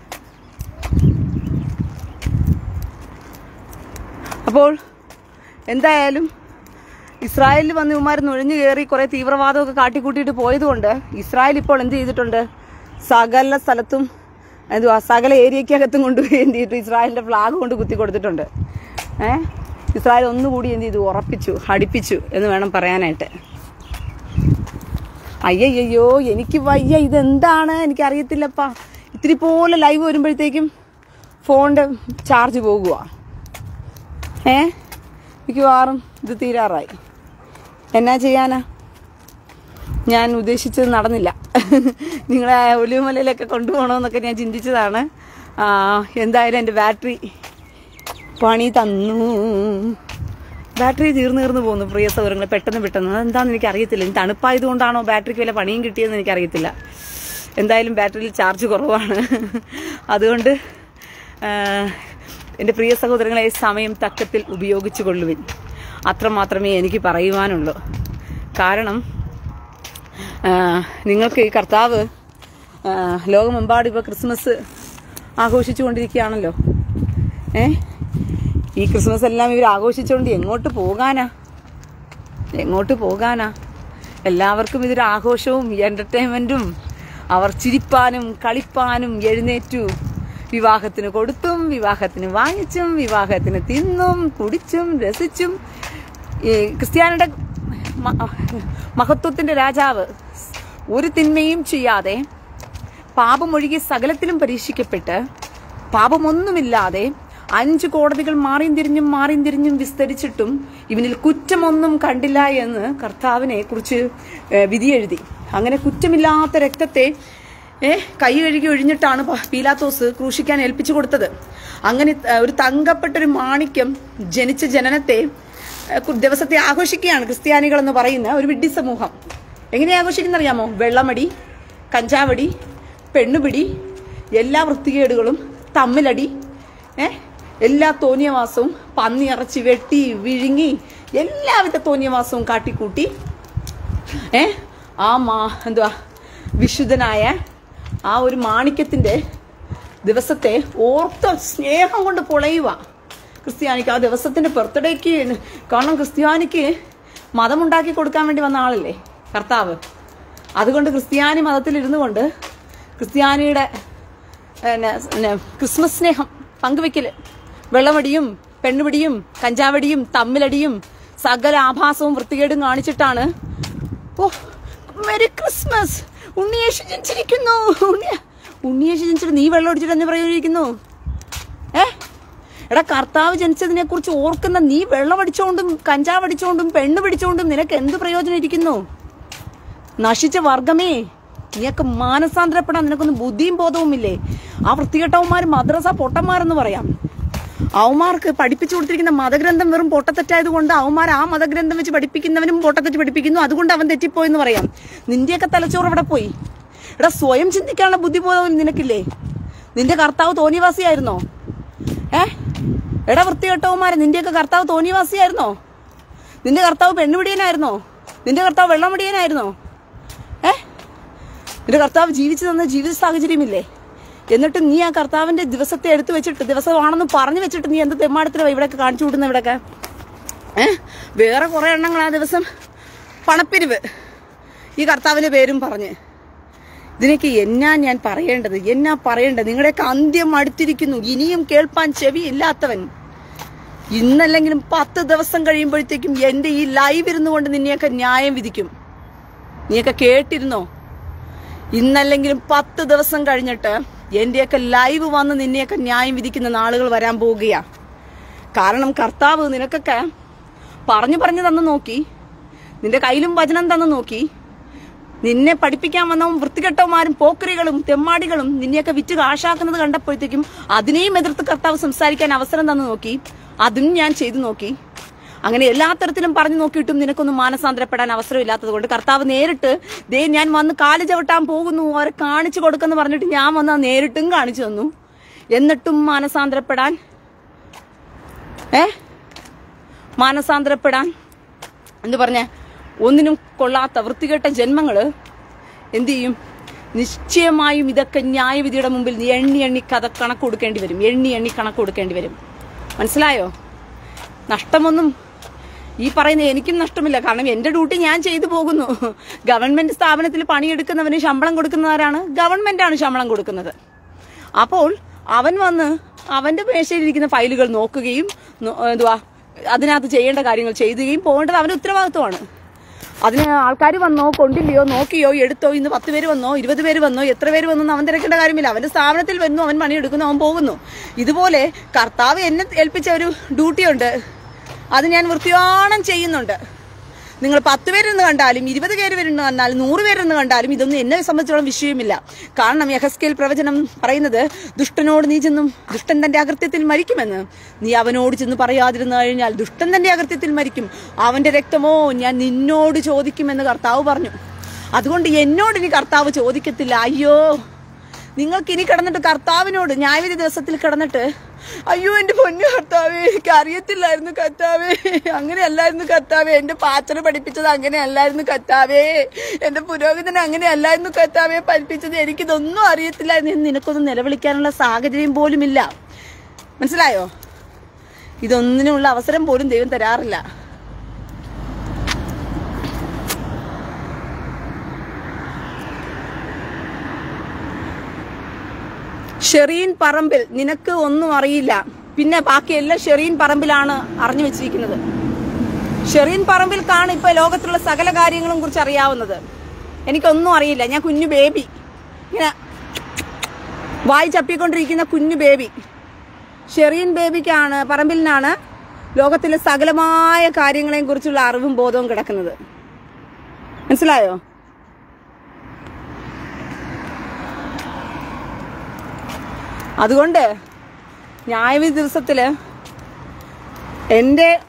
S1: അപ്പോൾ എന്തായാലും ഇസ്രായേലിൽ വന്ന് ഇവന്മാർ നുഴഞ്ഞു കയറി കുറെ തീവ്രവാദമൊക്കെ കാട്ടിക്കൂട്ടിയിട്ട് പോയതുകൊണ്ട് ഇസ്രായേൽ ഇപ്പോൾ എന്ത് ചെയ്തിട്ടുണ്ട് സകല സ്ഥലത്തും എന്തുവാ സകല ഏരിയക്കകത്തും കൊണ്ടുപോയി എന്ത് ചെയ്തിട്ട് ഇസ്രായേലിന്റെ ഫ്ലാഗ് കൊണ്ട് കുത്തി കൊടുത്തിട്ടുണ്ട് ഏ ഇസ്രായേൽ ഒന്നുകൂടി എന്ത് ചെയ്തു ഉറപ്പിച്ചു ഹടിപ്പിച്ചു എന്ന് വേണം പറയാനായിട്ട് അയ്യയ്യോ എനിക്ക് വയ്യ ഇതെന്താണ് എനിക്ക് അറിയത്തില്ലപ്പാ ഇത്തിരി പോലെ ലൈവ് വരുമ്പോഴത്തേക്കും ഫോണിന്റെ ചാർജ് പോകുക ഏ മിക്കവാറും ഇത് തീരാറായി എന്നാ ചെയ്യാനാ ഞാൻ ഉദ്ദേശിച്ചത് നടന്നില്ല നിങ്ങളെ ഒലിവുമലയിലൊക്കെ കൊണ്ടുപോകണമെന്നൊക്കെ ഞാൻ ചിന്തിച്ചതാണ് ആ, എന്തായാലും എൻ്റെ ബാറ്ററി പണി തന്നു ബാറ്ററി തീർന്നു തീർന്നു പോകുന്നു പ്രിയ സൗകര്യങ്ങൾ പെട്ടെന്ന് പെട്ടെന്ന് അതെന്താണെന്ന് എനിക്ക് അറിയത്തില്ല ഇനി തണുപ്പായതുകൊണ്ടാണോ ബാറ്ററിക്ക് വല്ല പണിയും കിട്ടിയതെന്ന് എനിക്കറിയത്തില്ല എന്തായാലും ബാറ്ററിയിൽ ചാർജ് കുറവാണ് അതുകൊണ്ട് ആ, എൻ്റെ പ്രിയ സഹോദരങ്ങളെ സമയം തക്കത്തിൽ ഉപയോഗിച്ചു കൊള്ളുവിൻ അത്ര മാത്രമേ എനിക്ക് പറയുവാനുള്ളൂ കാരണം ആ, നിങ്ങൾക്ക് ഈ കർത്താവ് ആ, ലോകമെമ്പാടും ഇപ്പോൾ ക്രിസ്മസ് ആഘോഷിച്ചു കൊണ്ടിരിക്കുകയാണല്ലോ ഏ ഈ ക്രിസ്മസ് എല്ലാം ഇവർ ആഘോഷിച്ചുകൊണ്ട് എങ്ങോട്ട് പോകാനാ എങ്ങോട്ട് പോകാനാ എല്ലാവർക്കും ഇതൊരു ആഘോഷവും എന്റർടൈൻമെന്റും അവർ ചിരിപ്പാനും കളിപ്പാനും എഴുന്നേറ്റു വിവാഹത്തിന് കൊടുത്തും വിവാഹത്തിന് വാങ്ങിച്ചും വിവാഹത്തിന് തിന്നും കുടിച്ചും രസിച്ചും ഈ ക്രിസ്ത്യാനിയുടെ മ- മഹത്വത്തിന്റെ രാജാവ് ഒരു തിന്മയും ചെയ്യാതെ പാപമൊഴികെ സകലത്തിലും പരീക്ഷിക്കപ്പെട്ട് പാപമൊന്നുമില്ലാതെ അഞ്ച് കോടതികൾ മാറിയും തിരിഞ്ഞും മാറിയും തിരിഞ്ഞും വിസ്തരിച്ചിട്ടും ഇവനിൽ കുറ്റമൊന്നും കണ്ടില്ല എന്ന് കർത്താവിനെ കുറിച്ച് ഏഹ്, വിധിയെഴുതി അങ്ങനെ കുറ്റമില്ലാത്ത രക്തത്തെ ഏ കൈ കഴുകി ഒഴിഞ്ഞിട്ടാണ് പ- പീലാത്തോസ് ക്രൂശിക്കാൻ ഏൽപ്പിച്ചു കൊടുത്തത് അങ്ങനെ ഏഹ്, ഒരു തങ്കപ്പെട്ടൊരു മാണിക്യം ജനിച്ച ജനനത്തെ ഏഹ്, കു- ദിവസത്തെ ആഘോഷിക്കുകയാണ് ക്രിസ്ത്യാനികൾ എന്ന് പറയുന്ന ഒരു വിഡ്ഢി സമൂഹം എങ്ങനെ ആഘോഷിക്കുന്ന അറിയാമോ വെള്ളമടി കഞ്ചാവടി പെണ്ണുപിടി എല്ലാ വൃത്തികേടുകളും തമ്മിലടി ഏ എല്ലാ തോന്നിയവാസവും പന്നി ഇറച്ചി വെട്ടി വിഴുങ്ങി എല്ലാവിധ തോന്നിയവാസവും കാട്ടിക്കൂട്ടി ഏ ആ മാ എന്തുവാ വിശുദ്ധനായ ആ ഒരു മാണിക്യത്തിന്റെ ദിവസത്തെ ഓർത്ത സ്നേഹം കൊണ്ട് പൊളയുക ക്രിസ്ത്യാനിക്ക് ആ ദിവസത്തിന്റെ ബർത്ത്ഡേക്ക് കാരണം ക്രിസ്ത്യാനിക്ക് മതമുണ്ടാക്കി കൊടുക്കാൻ വേണ്ടി വന്ന ആളല്ലേ കർത്താവ് അതുകൊണ്ട് ക്രിസ്ത്യാനി മതത്തിൽ ഇരുന്നു കൊണ്ട് ക്രിസ്ത്യാനിയുടെ പിന്നെ, പിന്നെ, ക്രിസ്മസ് സ്നേഹം പങ്കുവെക്കല് വെള്ളമടിയും പെണ്ണുപിടിയും കഞ്ചാവടിയും തമ്മിലടിയും സകല ആഭാസവും വൃത്തികേടും കാണിച്ചിട്ടാണ് ഓ മെരി ക്രിസ്മസ് ഉണ്ണിയേശു ജനിച്ചിരിക്കുന്നു ഉണ്ണിയ ഉണ്ണിയേശു ജനിച്ചിട്ട് നീ വെള്ളം അടിച്ചിട്ട് എന്ന് പ്രയോഗിക്കുന്നു ഏ എടാ കർത്താവ് ജനിച്ചതിനെ കുറിച്ച് ഓർക്കുന്ന നീ വെള്ളം അടിച്ചോണ്ടും കഞ്ചാവ് അടിച്ചോണ്ടും പെണ്ണ് പിടിച്ചോണ്ടും നിനക്ക് എന്ത് പ്രയോജനം ഇരിക്കുന്നു നശിച്ച വർഗമേ നീയൊക്കെ മാനസാന്തരപ്പെടാൻ നിനക്കൊന്നും ബുദ്ധിയും ബോധവും ഇല്ലേ ആ വൃത്തികെട്ടവന്മാർ മദ്രസ പൊട്ടന്മാരെന്ന് പറയാം അവന്മാർക്ക് പഠിപ്പിച്ചു കൊടുത്തിരിക്കുന്ന മതഗ്രന്ഥം വെറും പൊട്ടത്തെറ്റായത് കൊണ്ട് അവന്മാർ ആ മതഗ്രന്ഥം വെച്ച് പഠിപ്പിക്കുന്നവനും പൊട്ടത്തെറ്റ് പഠിപ്പിക്കുന്നു അതുകൊണ്ട് അവൻ തെറ്റിപ്പോയെന്ന് പറയാം നിന്റെയൊക്കെ തലച്ചോറ് എവിടെ പോയി എടാ സ്വയം ചിന്തിക്കാനുള്ള ബുദ്ധിബോധം നിനക്കില്ലേ നിന്റെ കർത്താവ് തോന്നിവാസിയായിരുന്നോ ഏ എടാ വൃത്തികെട്ടവന്മാരെ നിന്റെയൊക്കെ കർത്താവ് തോന്നിവാസിയായിരുന്നോ നിന്റെ കർത്താവ് പെണ്ണുപിടിയനായിരുന്നോ നിന്റെ കർത്താവ് വെള്ളമുടിയനായിരുന്നോ ഏ നിന്റെ കർത്താവ് ജീവിച്ചു തന്ന ജീവിത സാഹചര്യമില്ലേ എന്നിട്ട് നീ ആ കർത്താവിന്റെ ദിവസത്തെ എടുത്തു വെച്ചിട്ട് ദിവസമാണെന്ന് പറഞ്ഞു വെച്ചിട്ട് നീ എന്ത് തെമ്മാടത്തിലാണ് ഇവിടെയൊക്കെ കാണിച്ചു വിടുന്ന ഇവിടെയൊക്കെ ഏ വേറെ കുറെ എണ്ണങ്ങൾ ആ ദിവസം പണപ്പിരിവ് ഈ കർത്താവിന്റെ പേരും പറഞ്ഞ് ഇതിനൊക്കെ എന്നാ ഞാൻ പറയേണ്ടത് എന്നാ പറയേണ്ടത് നിങ്ങളുടെയൊക്കെ അന്ത്യം അടുത്തിരിക്കുന്നു ഇനിയും കേൾപ്പാൻ ചെവി ഇല്ലാത്തവൻ ഇന്നല്ലെങ്കിലും പത്ത് ദിവസം കഴിയുമ്പോഴത്തേക്കും എന്റെ ഈ ലൈവ് ഇരുന്നു കൊണ്ട് നിന്നെയൊക്കെ ന്യായം വിധിക്കും നീയൊക്കെ കേട്ടിരുന്നോ ഇന്നല്ലെങ്കിലും പത്ത് ദിവസം കഴിഞ്ഞിട്ട് എന്റെയൊക്കെ ലൈവ് വന്ന് നിന്നെയൊക്കെ ന്യായം വിധിക്കുന്ന നാളുകൾ വരാൻ പോവുകയാ കാരണം കർത്താവ് നിനക്കൊക്കെ പറഞ്ഞു പറഞ്ഞു തന്നു നോക്കി നിന്റെ കയ്യിലും വചനം തന്നു നോക്കി നിന്നെ പഠിപ്പിക്കാൻ വന്നവും വൃത്തികെട്ടവന്മാരും പോക്കറികളും തെമ്മാടികളും നിന്നെയൊക്കെ വിറ്റ് കാശാക്കുന്നത് കണ്ടപ്പോഴത്തേക്കും അതിനെയും എതിർത്ത് കർത്താവ് സംസാരിക്കാൻ അവസരം തന്നു നോക്കി അതും ഞാൻ ചെയ്തു നോക്കി അങ്ങനെ എല്ലാ തരത്തിലും പറഞ്ഞു നോക്കിയിട്ടും നിനക്കൊന്നും മാനസാന്തരപ്പെടാൻ അവസരമില്ലാത്തത് കൊണ്ട് കർത്താവ് നേരിട്ട് ദേ ഞാൻ വന്ന് കാല് ചവിട്ടാൻ പോകുന്നു അവരെ കാണിച്ചു കൊടുക്കെന്ന് പറഞ്ഞിട്ട് ഞാൻ വന്ന് അത് നേരിട്ടും കാണിച്ചു തന്നു എന്നിട്ടും മാനസാന്തരപ്പെടാൻ ഏ മാനസാന്തരപ്പെടാൻ എന്ത് പറഞ്ഞ ഒന്നിനും കൊള്ളാത്ത വൃത്തികെട്ട ജന്മങ്ങള് എന്ത് ചെയ്യും നിശ്ചയമായും ഇതൊക്കെ ന്യായവിധിയുടെ മുമ്പിൽ നീ എണ്ണി എണ്ണി കഥ കണക്ക് കൊടുക്കേണ്ടി വരും എണ്ണി എണ്ണി കണക്ക് കൊടുക്കേണ്ടി വരും മനസ്സിലായോ നഷ്ടമൊന്നും ഈ പറയുന്ന എനിക്കും നഷ്ടമില്ല കാരണം എന്റെ ഡ്യൂട്ടി ഞാൻ ചെയ്തു പോകുന്നു ഗവൺമെന്റ് സ്ഥാപനത്തിൽ പണിയെടുക്കുന്നവന് ശമ്പളം കൊടുക്കുന്നവരാണ് ഗവൺമെന്റാണ് ശമ്പളം കൊടുക്കുന്നത് അപ്പോൾ അവൻ വന്ന് അവന്റെ മേശയിലിരിക്കുന്ന ഫയലുകൾ നോക്കുകയും നോ- എന്തുവാ അതിനകത്ത് ചെയ്യേണ്ട കാര്യങ്ങൾ ചെയ്യുകയും പോകേണ്ടത് അവന്റെ ഉത്തരവാദിത്വമാണ് അതിന് ആൾക്കാർ വന്നോ കൊണ്ടില്ലയോ നോക്കിയോ എടുത്തോ ഇന്ന് പത്ത് പേര് വന്നോ ഇരുപത് പേര് വന്നോ എത്ര പേര് വന്നോ അവൻ തിരക്കേണ്ട കാര്യമില്ല അവന്റെ സ്ഥാപനത്തിൽ വരുന്നു അവൻ പണിയെടുക്കുന്നു അവൻ പോകുന്നു ഇതുപോലെ കർത്താവ് എന്നെ ഏൽപ്പിച്ച ഒരു ഡ്യൂട്ടിയുണ്ട് അത് ഞാൻ വൃത്തിയോണം ചെയ്യുന്നുണ്ട് നിങ്ങൾ പത്ത് പേരെന്ന് കണ്ടാലും ഇരുപത് പേര് വരുന്ന കണ്ടാലും നൂറ് പേരെന്ന് കണ്ടാലും ഇതൊന്നും എന്നെ സംബന്ധിച്ചോളം വിഷയമില്ല കാരണം യഹസ്കേൽ പ്രവചനം പറയുന്നത് ദുഷ്ടനോട് നീ ചെന്നും ദുഷ്ടൻ തന്റെ അകൃത്യത്തിൽ മരിക്കുമെന്ന് നീ അവനോട് ചെന്ന് പറയാതിരുന്നു കഴിഞ്ഞാൽ ദുഷ്ടൻ തന്റെ അകൃത്യത്തിൽ മരിക്കും അവന്റെ രക്തമോ ഞാൻ നിന്നോട് ചോദിക്കുമെന്ന് കർത്താവ് പറഞ്ഞു അതുകൊണ്ട് എന്നോട് ഇനി കർത്താവ് ചോദിക്കത്തില്ല അയ്യോ നിങ്ങൾക്ക് ഇനി കിടന്നിട്ട് കർത്താവിനോട് ന്യായവിധി ദിവസത്തിൽ കിടന്നിട്ട് അയ്യോ എന്റെ പൊന്നു കർത്താവേ എനിക്ക് അറിയത്തില്ലായിരുന്നു കർത്താവേ അങ്ങനെയല്ലായിരുന്നു കർത്താവേ എന്റെ പാച്ചനെ പഠിപ്പിച്ചത് അങ്ങനെയല്ലായിരുന്നു കർത്താവേ എന്റെ പുരോഹിതൻ അങ്ങനെയല്ലായിരുന്നു കർത്താവേ പഠിപ്പിച്ചത് എനിക്കിതൊന്നും അറിയത്തില്ലായിരുന്നു എന്ന് നിനക്കൊന്നും നിലവിളിക്കാനുള്ള സാഹചര്യം പോലുമില്ല മനസ്സിലായോ ഇതൊന്നിനുള്ള അവസരം പോലും ദൈവം തരാറില്ല ഷെറീൻ പറമ്പിൽ നിനക്ക് ഒന്നും അറിയില്ല പിന്നെ ബാക്കിയെല്ലാം ഷെറീൻ പറമ്പിലാണ് അറിഞ്ഞു വെച്ചിരിക്കുന്നത് ഷെറീൻ പറമ്പിൽക്കാണ് ഇപ്പൊ ലോകത്തുള്ള സകല കാര്യങ്ങളും കുറിച്ച് അറിയാവുന്നത് എനിക്കൊന്നും അറിയില്ല ഞാൻ കുഞ്ഞു ബേബി ഇങ്ങനെ വായി ചപ്പിക്കൊണ്ടിരിക്കുന്ന കുഞ്ഞു ബേബി ഷെറീൻ ബേബിക്കാണ് പറമ്പിലിനാണ് ലോകത്തിലെ സകലമായ കാര്യങ്ങളെയും കുറിച്ചുള്ള അറിവും ബോധവും കിടക്കുന്നത് മനസ്സിലായോ അതുകൊണ്ട് ന്യായവിധി ദിവസത്തില് എൻ്റെ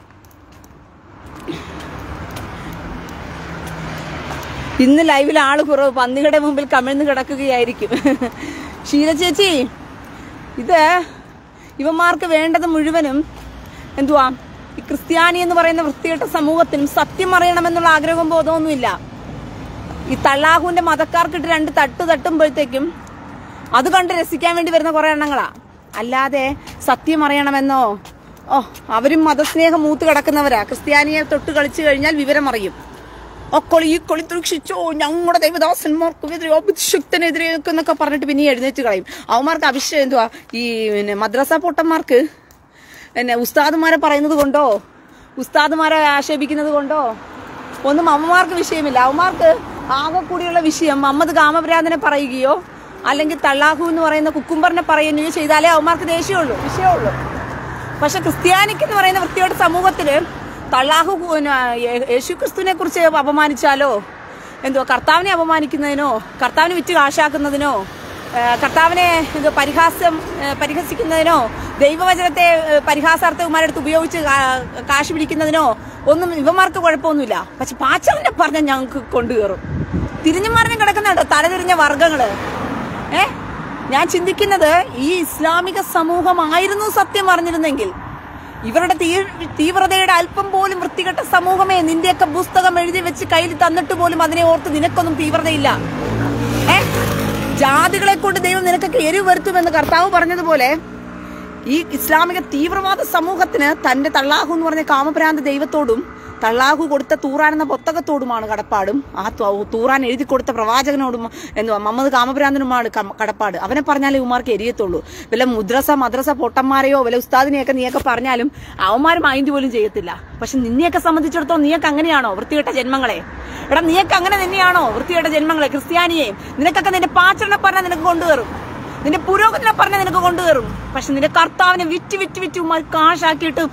S1: ഇന്ന് ലൈവിൽ ആള് കുറവ് പന്നികളുടെ മുമ്പിൽ കമിഴ്ന്ന് കിടക്കുകയായിരിക്കും ഷീല ചേച്ചി ഇത് ഇവന്മാർക്ക് വേണ്ടത് മുഴുവനും എന്തുവാ ഈ ക്രിസ്ത്യാനി എന്ന് പറയുന്ന വൃത്തികെട്ട സമൂഹത്തിനും സത്യം അറിയണമെന്നുള്ള ആഗ്രഹവും ബോധമൊന്നുമില്ല ഈ തള്ളാഹുവിന്റെ മതക്കാർക്കിട്ട് രണ്ട് തട്ട് തട്ടുമ്പോഴത്തേക്കും അത് കണ്ട് രസിക്കാൻ വേണ്ടി വരുന്ന കുറെ എണ്ണങ്ങളാ അല്ലാതെ സത്യം അറിയണമെന്നോ ഓ അവരും മതസ്നേഹം മൂത്ത് കിടക്കുന്നവരാ ക്രിസ്ത്യാനിയെ തൊട്ട് കളിച്ചു കഴിഞ്ഞാൽ വിവരം അറിയും ഒക്കൊളി ഈ കൊളി തുറക്ഷിച്ചോ ഞങ്ങളുടെ ദൈവദാസന്മാർക്കെതിരെ അഭിഷക്തനെതിരെ എന്നൊക്കെ പറഞ്ഞിട്ട് പിന്നെ എഴുന്നേറ്റ് കളയും അവന്മാർക്ക് അഭിഷേകം എന്തുവാ ഈ പിന്നെ മദ്രസ പൊട്ടന്മാർക്ക് പിന്നെ ഉസ്താദുമാരെ പറയുന്നത് കൊണ്ടോ ഉസ്താദുമാരെ ആക്ഷേപിക്കുന്നത് കൊണ്ടോ ഒന്നും അമ്മമാർക്ക് വിഷയമില്ല അവന്മാർക്ക് ആകെ കൂടിയുള്ള വിഷയം മമ്മദ് കാമഭ്രാന്തനെ പറയുകയോ അല്ലെങ്കിൽ തള്ളാഹു എന്ന് പറയുന്ന കുക്കുംബറിനെ പറയുകയോ ചെയ്താലേ അവന്മാർക്ക് ദേഷ്യമുള്ളൂ വിഷയമുള്ളൂ പക്ഷെ ക്രിസ്ത്യാനിക്ക് എന്ന് പറയുന്ന വൃത്തിയോടെ സമൂഹത്തില് തള്ളാഹു പിന്നെ യേ- യേശുക്രിസ്തുവിനെ കുറിച്ച് അപമാനിച്ചാലോ എന്തോ കർത്താവിനെ അപമാനിക്കുന്നതിനോ കർത്താവിനെ വിറ്റ് കാശാക്കുന്നതിനോ ആ, കർത്താവിനെ ഇത് പരിഹാസം ആ, പരിഹസിക്കുന്നതിനോ ദൈവവചനത്തെ ആ, പരിഹാസാർത്ഥം ഇവന്മാരെടുത്ത് ഉപയോഗിച്ച് കാ- കാശ് പിടിക്കുന്നതിനോ ഒന്നും ഇവന്മാർക്ക് കുഴപ്പമൊന്നുമില്ല പക്ഷെ പാച്ചവനെ പറഞ്ഞ ഞങ്ങൾക്ക് കൊണ്ടുകയറും തിരിഞ്ഞു മറിഞ്ഞു കിടക്കുന്നുണ്ടോ തലതിരിഞ്ഞ വർഗങ്ങള് ഏ ഞാൻ ചിന്തിക്കുന്നത് ഈ ഇസ്ലാമിക സമൂഹമായിരുന്നു സത്യം അറിഞ്ഞിരുന്നെങ്കിൽ ഇവരുടെ തീ- തീവ്രതയുടെ അല്പം പോലും വൃത്തികെട്ട സമൂഹമേ നിന്റെയൊക്കെ പുസ്തകം എഴുതി വെച്ച് കയ്യിൽ തന്നിട്ട് പോലും അതിനെ ഓർത്ത് നിനക്കൊന്നും തീവ്രതയില്ല ഏ ജാതികളെ കൊണ്ട് ദൈവം നിനക്കൊക്കെ എരിവ് വരുത്തുമെന്ന് കർത്താവ് പറഞ്ഞതുപോലെ ഈ ഇസ്ലാമിക തീവ്രവാദ സമൂഹത്തിന് തന്റെ തള്ളാഹു എന്ന് പറഞ്ഞ കാമഭ്രാന്ത ദൈവത്തോടും തള്ളാഹു കൊടുത്ത തൂറാൻ എന്ന പുസ്തകത്തോടുമാണ് കടപ്പാടും ആ ത്വ- തൂറാൻ എഴുതി കൊടുത്ത പ്രവാചകനോടും എന്തുവാ മമ്മദ് കാമഭ്രാന്തനുമാണ് കം- കടപ്പാട് അവനെ പറഞ്ഞാലേ ഇവന്മാർക്ക് എരിയത്തുള്ളൂ വല്ല മുദ്രസ മദ്രസ പൊട്ടന്മാരെയോ വല്ല ഉസ്താദിനെയൊക്കെ നീയൊക്കെ പറഞ്ഞാലും അവന്മാർ മൈൻഡ് പോലും ചെയ്യത്തില്ല പക്ഷെ നിന്നെയൊക്കെ സംബന്ധിച്ചിടത്തോളം നീയൊക്കെ അങ്ങനെയാണോ വൃത്തികെട്ട ജന്മങ്ങളെ എടാ നീയൊക്കെ അങ്ങനെ തന്നെയാണോ വൃത്തികെട്ട ജന്മങ്ങളെ ക്രിസ്ത്യാനിയെ നിനക്കൊക്കെ നിന്റെ പാച്ചറിനെ പറഞ്ഞാൽ നിനക്ക് കൊണ്ടുവരും നിന്റെ പുരോഗതിനെ പറഞ്ഞ നിനക്ക് കൊണ്ടുവരും പക്ഷെ നിന്റെ കർത്താവിനെ വിറ്റ് വിറ്റ് വിറ്റ് ഉമ്മാർ കാശാക്കിയിട്ട്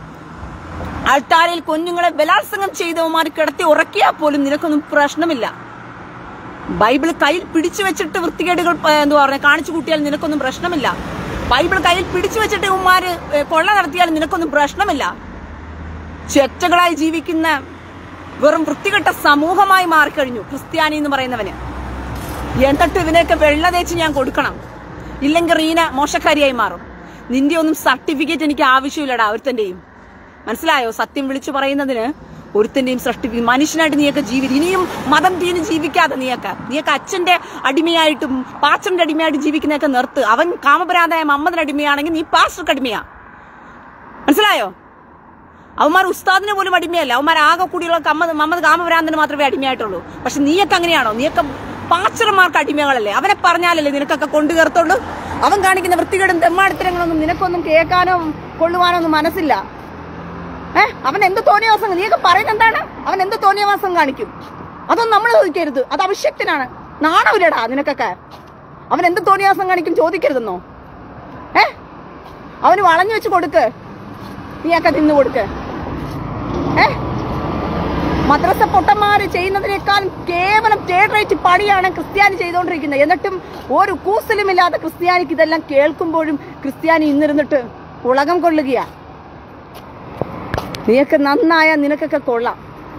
S1: ആൾത്താരയിൽ കുഞ്ഞുങ്ങളെ ബലാത്സംഗം ചെയ്തവന്മാർ കിടത്തി ഉറക്കിയാൽ പോലും നിനക്കൊന്നും പ്രശ്നമില്ല ബൈബിൾ കയ്യിൽ പിടിച്ചു വെച്ചിട്ട് വൃത്തികേടുകൾ ഏ, എന്തുവാ പറഞ്ഞ കാണിച്ചു കൂട്ടിയാൽ നിനക്കൊന്നും പ്രശ്നമില്ല ബൈബിൾ കയ്യിൽ പിടിച്ചു വെച്ചിട്ട് ഉമ്മാര് ഏ, കൊള്ള നടത്തിയാൽ നിനക്കൊന്നും പ്രശ്നമില്ല ചെറ്റകളായി ജീവിക്കുന്ന വെറും വൃത്തികെട്ട സമൂഹമായി മാറിക്കഴിഞ്ഞു ക്രിസ്ത്യാനി എന്ന് പറയുന്നവന് എന്നിട്ട് ഇവനെയൊക്കെ വെള്ള തേച്ച് ഞാൻ കൊടുക്കണം ഇല്ലെങ്കിൽ റീന മോശക്കാരിയായി മാറും നിന്റെ ഒന്നും സർട്ടിഫിക്കറ്റ് എനിക്ക് ആവശ്യമില്ലടാ ഒരുത്തന്റെയും മനസ്സിലായോ സത്യം വിളിച്ചു പറയുന്നതിന് ഒരുത്തന്റെയും സർട്ടിഫിക്കറ്റ് മനുഷ്യനായിട്ട് നീയൊക്കെ ജീവി ഇനിയും മതം തീന് ജീവിക്കാതെ നീയൊക്കെ നീയൊക്കെ അച്ഛന്റെ അടിമയായിട്ടും പാച്ചന്റെ അടിമയായിട്ട് ജീവിക്കുന്നതൊക്കെ നിർത്ത് അവൻ കാമപരാധായ മമ്മദിന്റെ അടിമയാണെങ്കിൽ നീ പാസ്റ്റർക്ക് അടിമയാ മനസ്സിലായോ അവന്മാർ ഉസ്താദിന് പോലും അടിമയല്ല അവന്മാർ ആകെ കൂടിയുള്ള കമ്മ മമ്മദ് കാമഭ്രാന്തന് മാത്രമേ അടിമയായിട്ടുള്ളൂ പക്ഷെ നീയൊക്കെ അങ്ങനെയാണോ നീയൊക്കെ പാച്ചറന്മാർക്ക് അടിമകളല്ലേ അവനെ പറഞ്ഞാലല്ലേ നിനക്കൊക്കെ കൊണ്ടു കയറത്തുള്ളൂ അവൻ കാണിക്കുന്ന വൃത്തികേടും തെമ്മാടിത്തരങ്ങളൊന്നും നിനക്കൊന്നും കേൾക്കാനോ കൊള്ളുവാനോ ഒന്നും മനസ്സില്ല ഏ അവൻ എന്ത് തോന്നിയവാസം നീയൊക്കെ പറയുന്നത് എന്താണ് അവൻ എന്ത് തോന്നിയവാസം കാണിക്കും അതൊന്നും നമ്മൾ ചോദിക്കരുത് അത് അഭിഷക്തനാണ് നാണമില്ലടാ നിനക്കൊക്കെ അവൻ എന്ത് തോന്നിയവാസം കാണിക്കും ചോദിക്കരുതെന്നോ ഏ അവന് വളഞ്ഞു വെച്ച് കൊടുക്ക് നീയൊക്കെ തിന്നു കൊടുക്ക് ഏ മദ്രസ പൊട്ടന്മാര് ചെയ്യുന്നതിനേക്കാൾ കേവലം തേർഡ് റേറ്റ് പണിയാണ് ക്രിസ്ത്യാനി ചെയ്തുകൊണ്ടിരിക്കുന്നത് എന്നിട്ടും ഒരു കൂസലുമില്ലാത്ത ക്രിസ്ത്യാനിക്ക് ഇതെല്ലാം കേൾക്കുമ്പോഴും ക്രിസ്ത്യാനി ഇന്നിരുന്നിട്ട് ഉലകം കൊള്ളുകയാ നീയൊക്കെ നന്നായ നിനക്കൊക്കെ കൊള്ളാം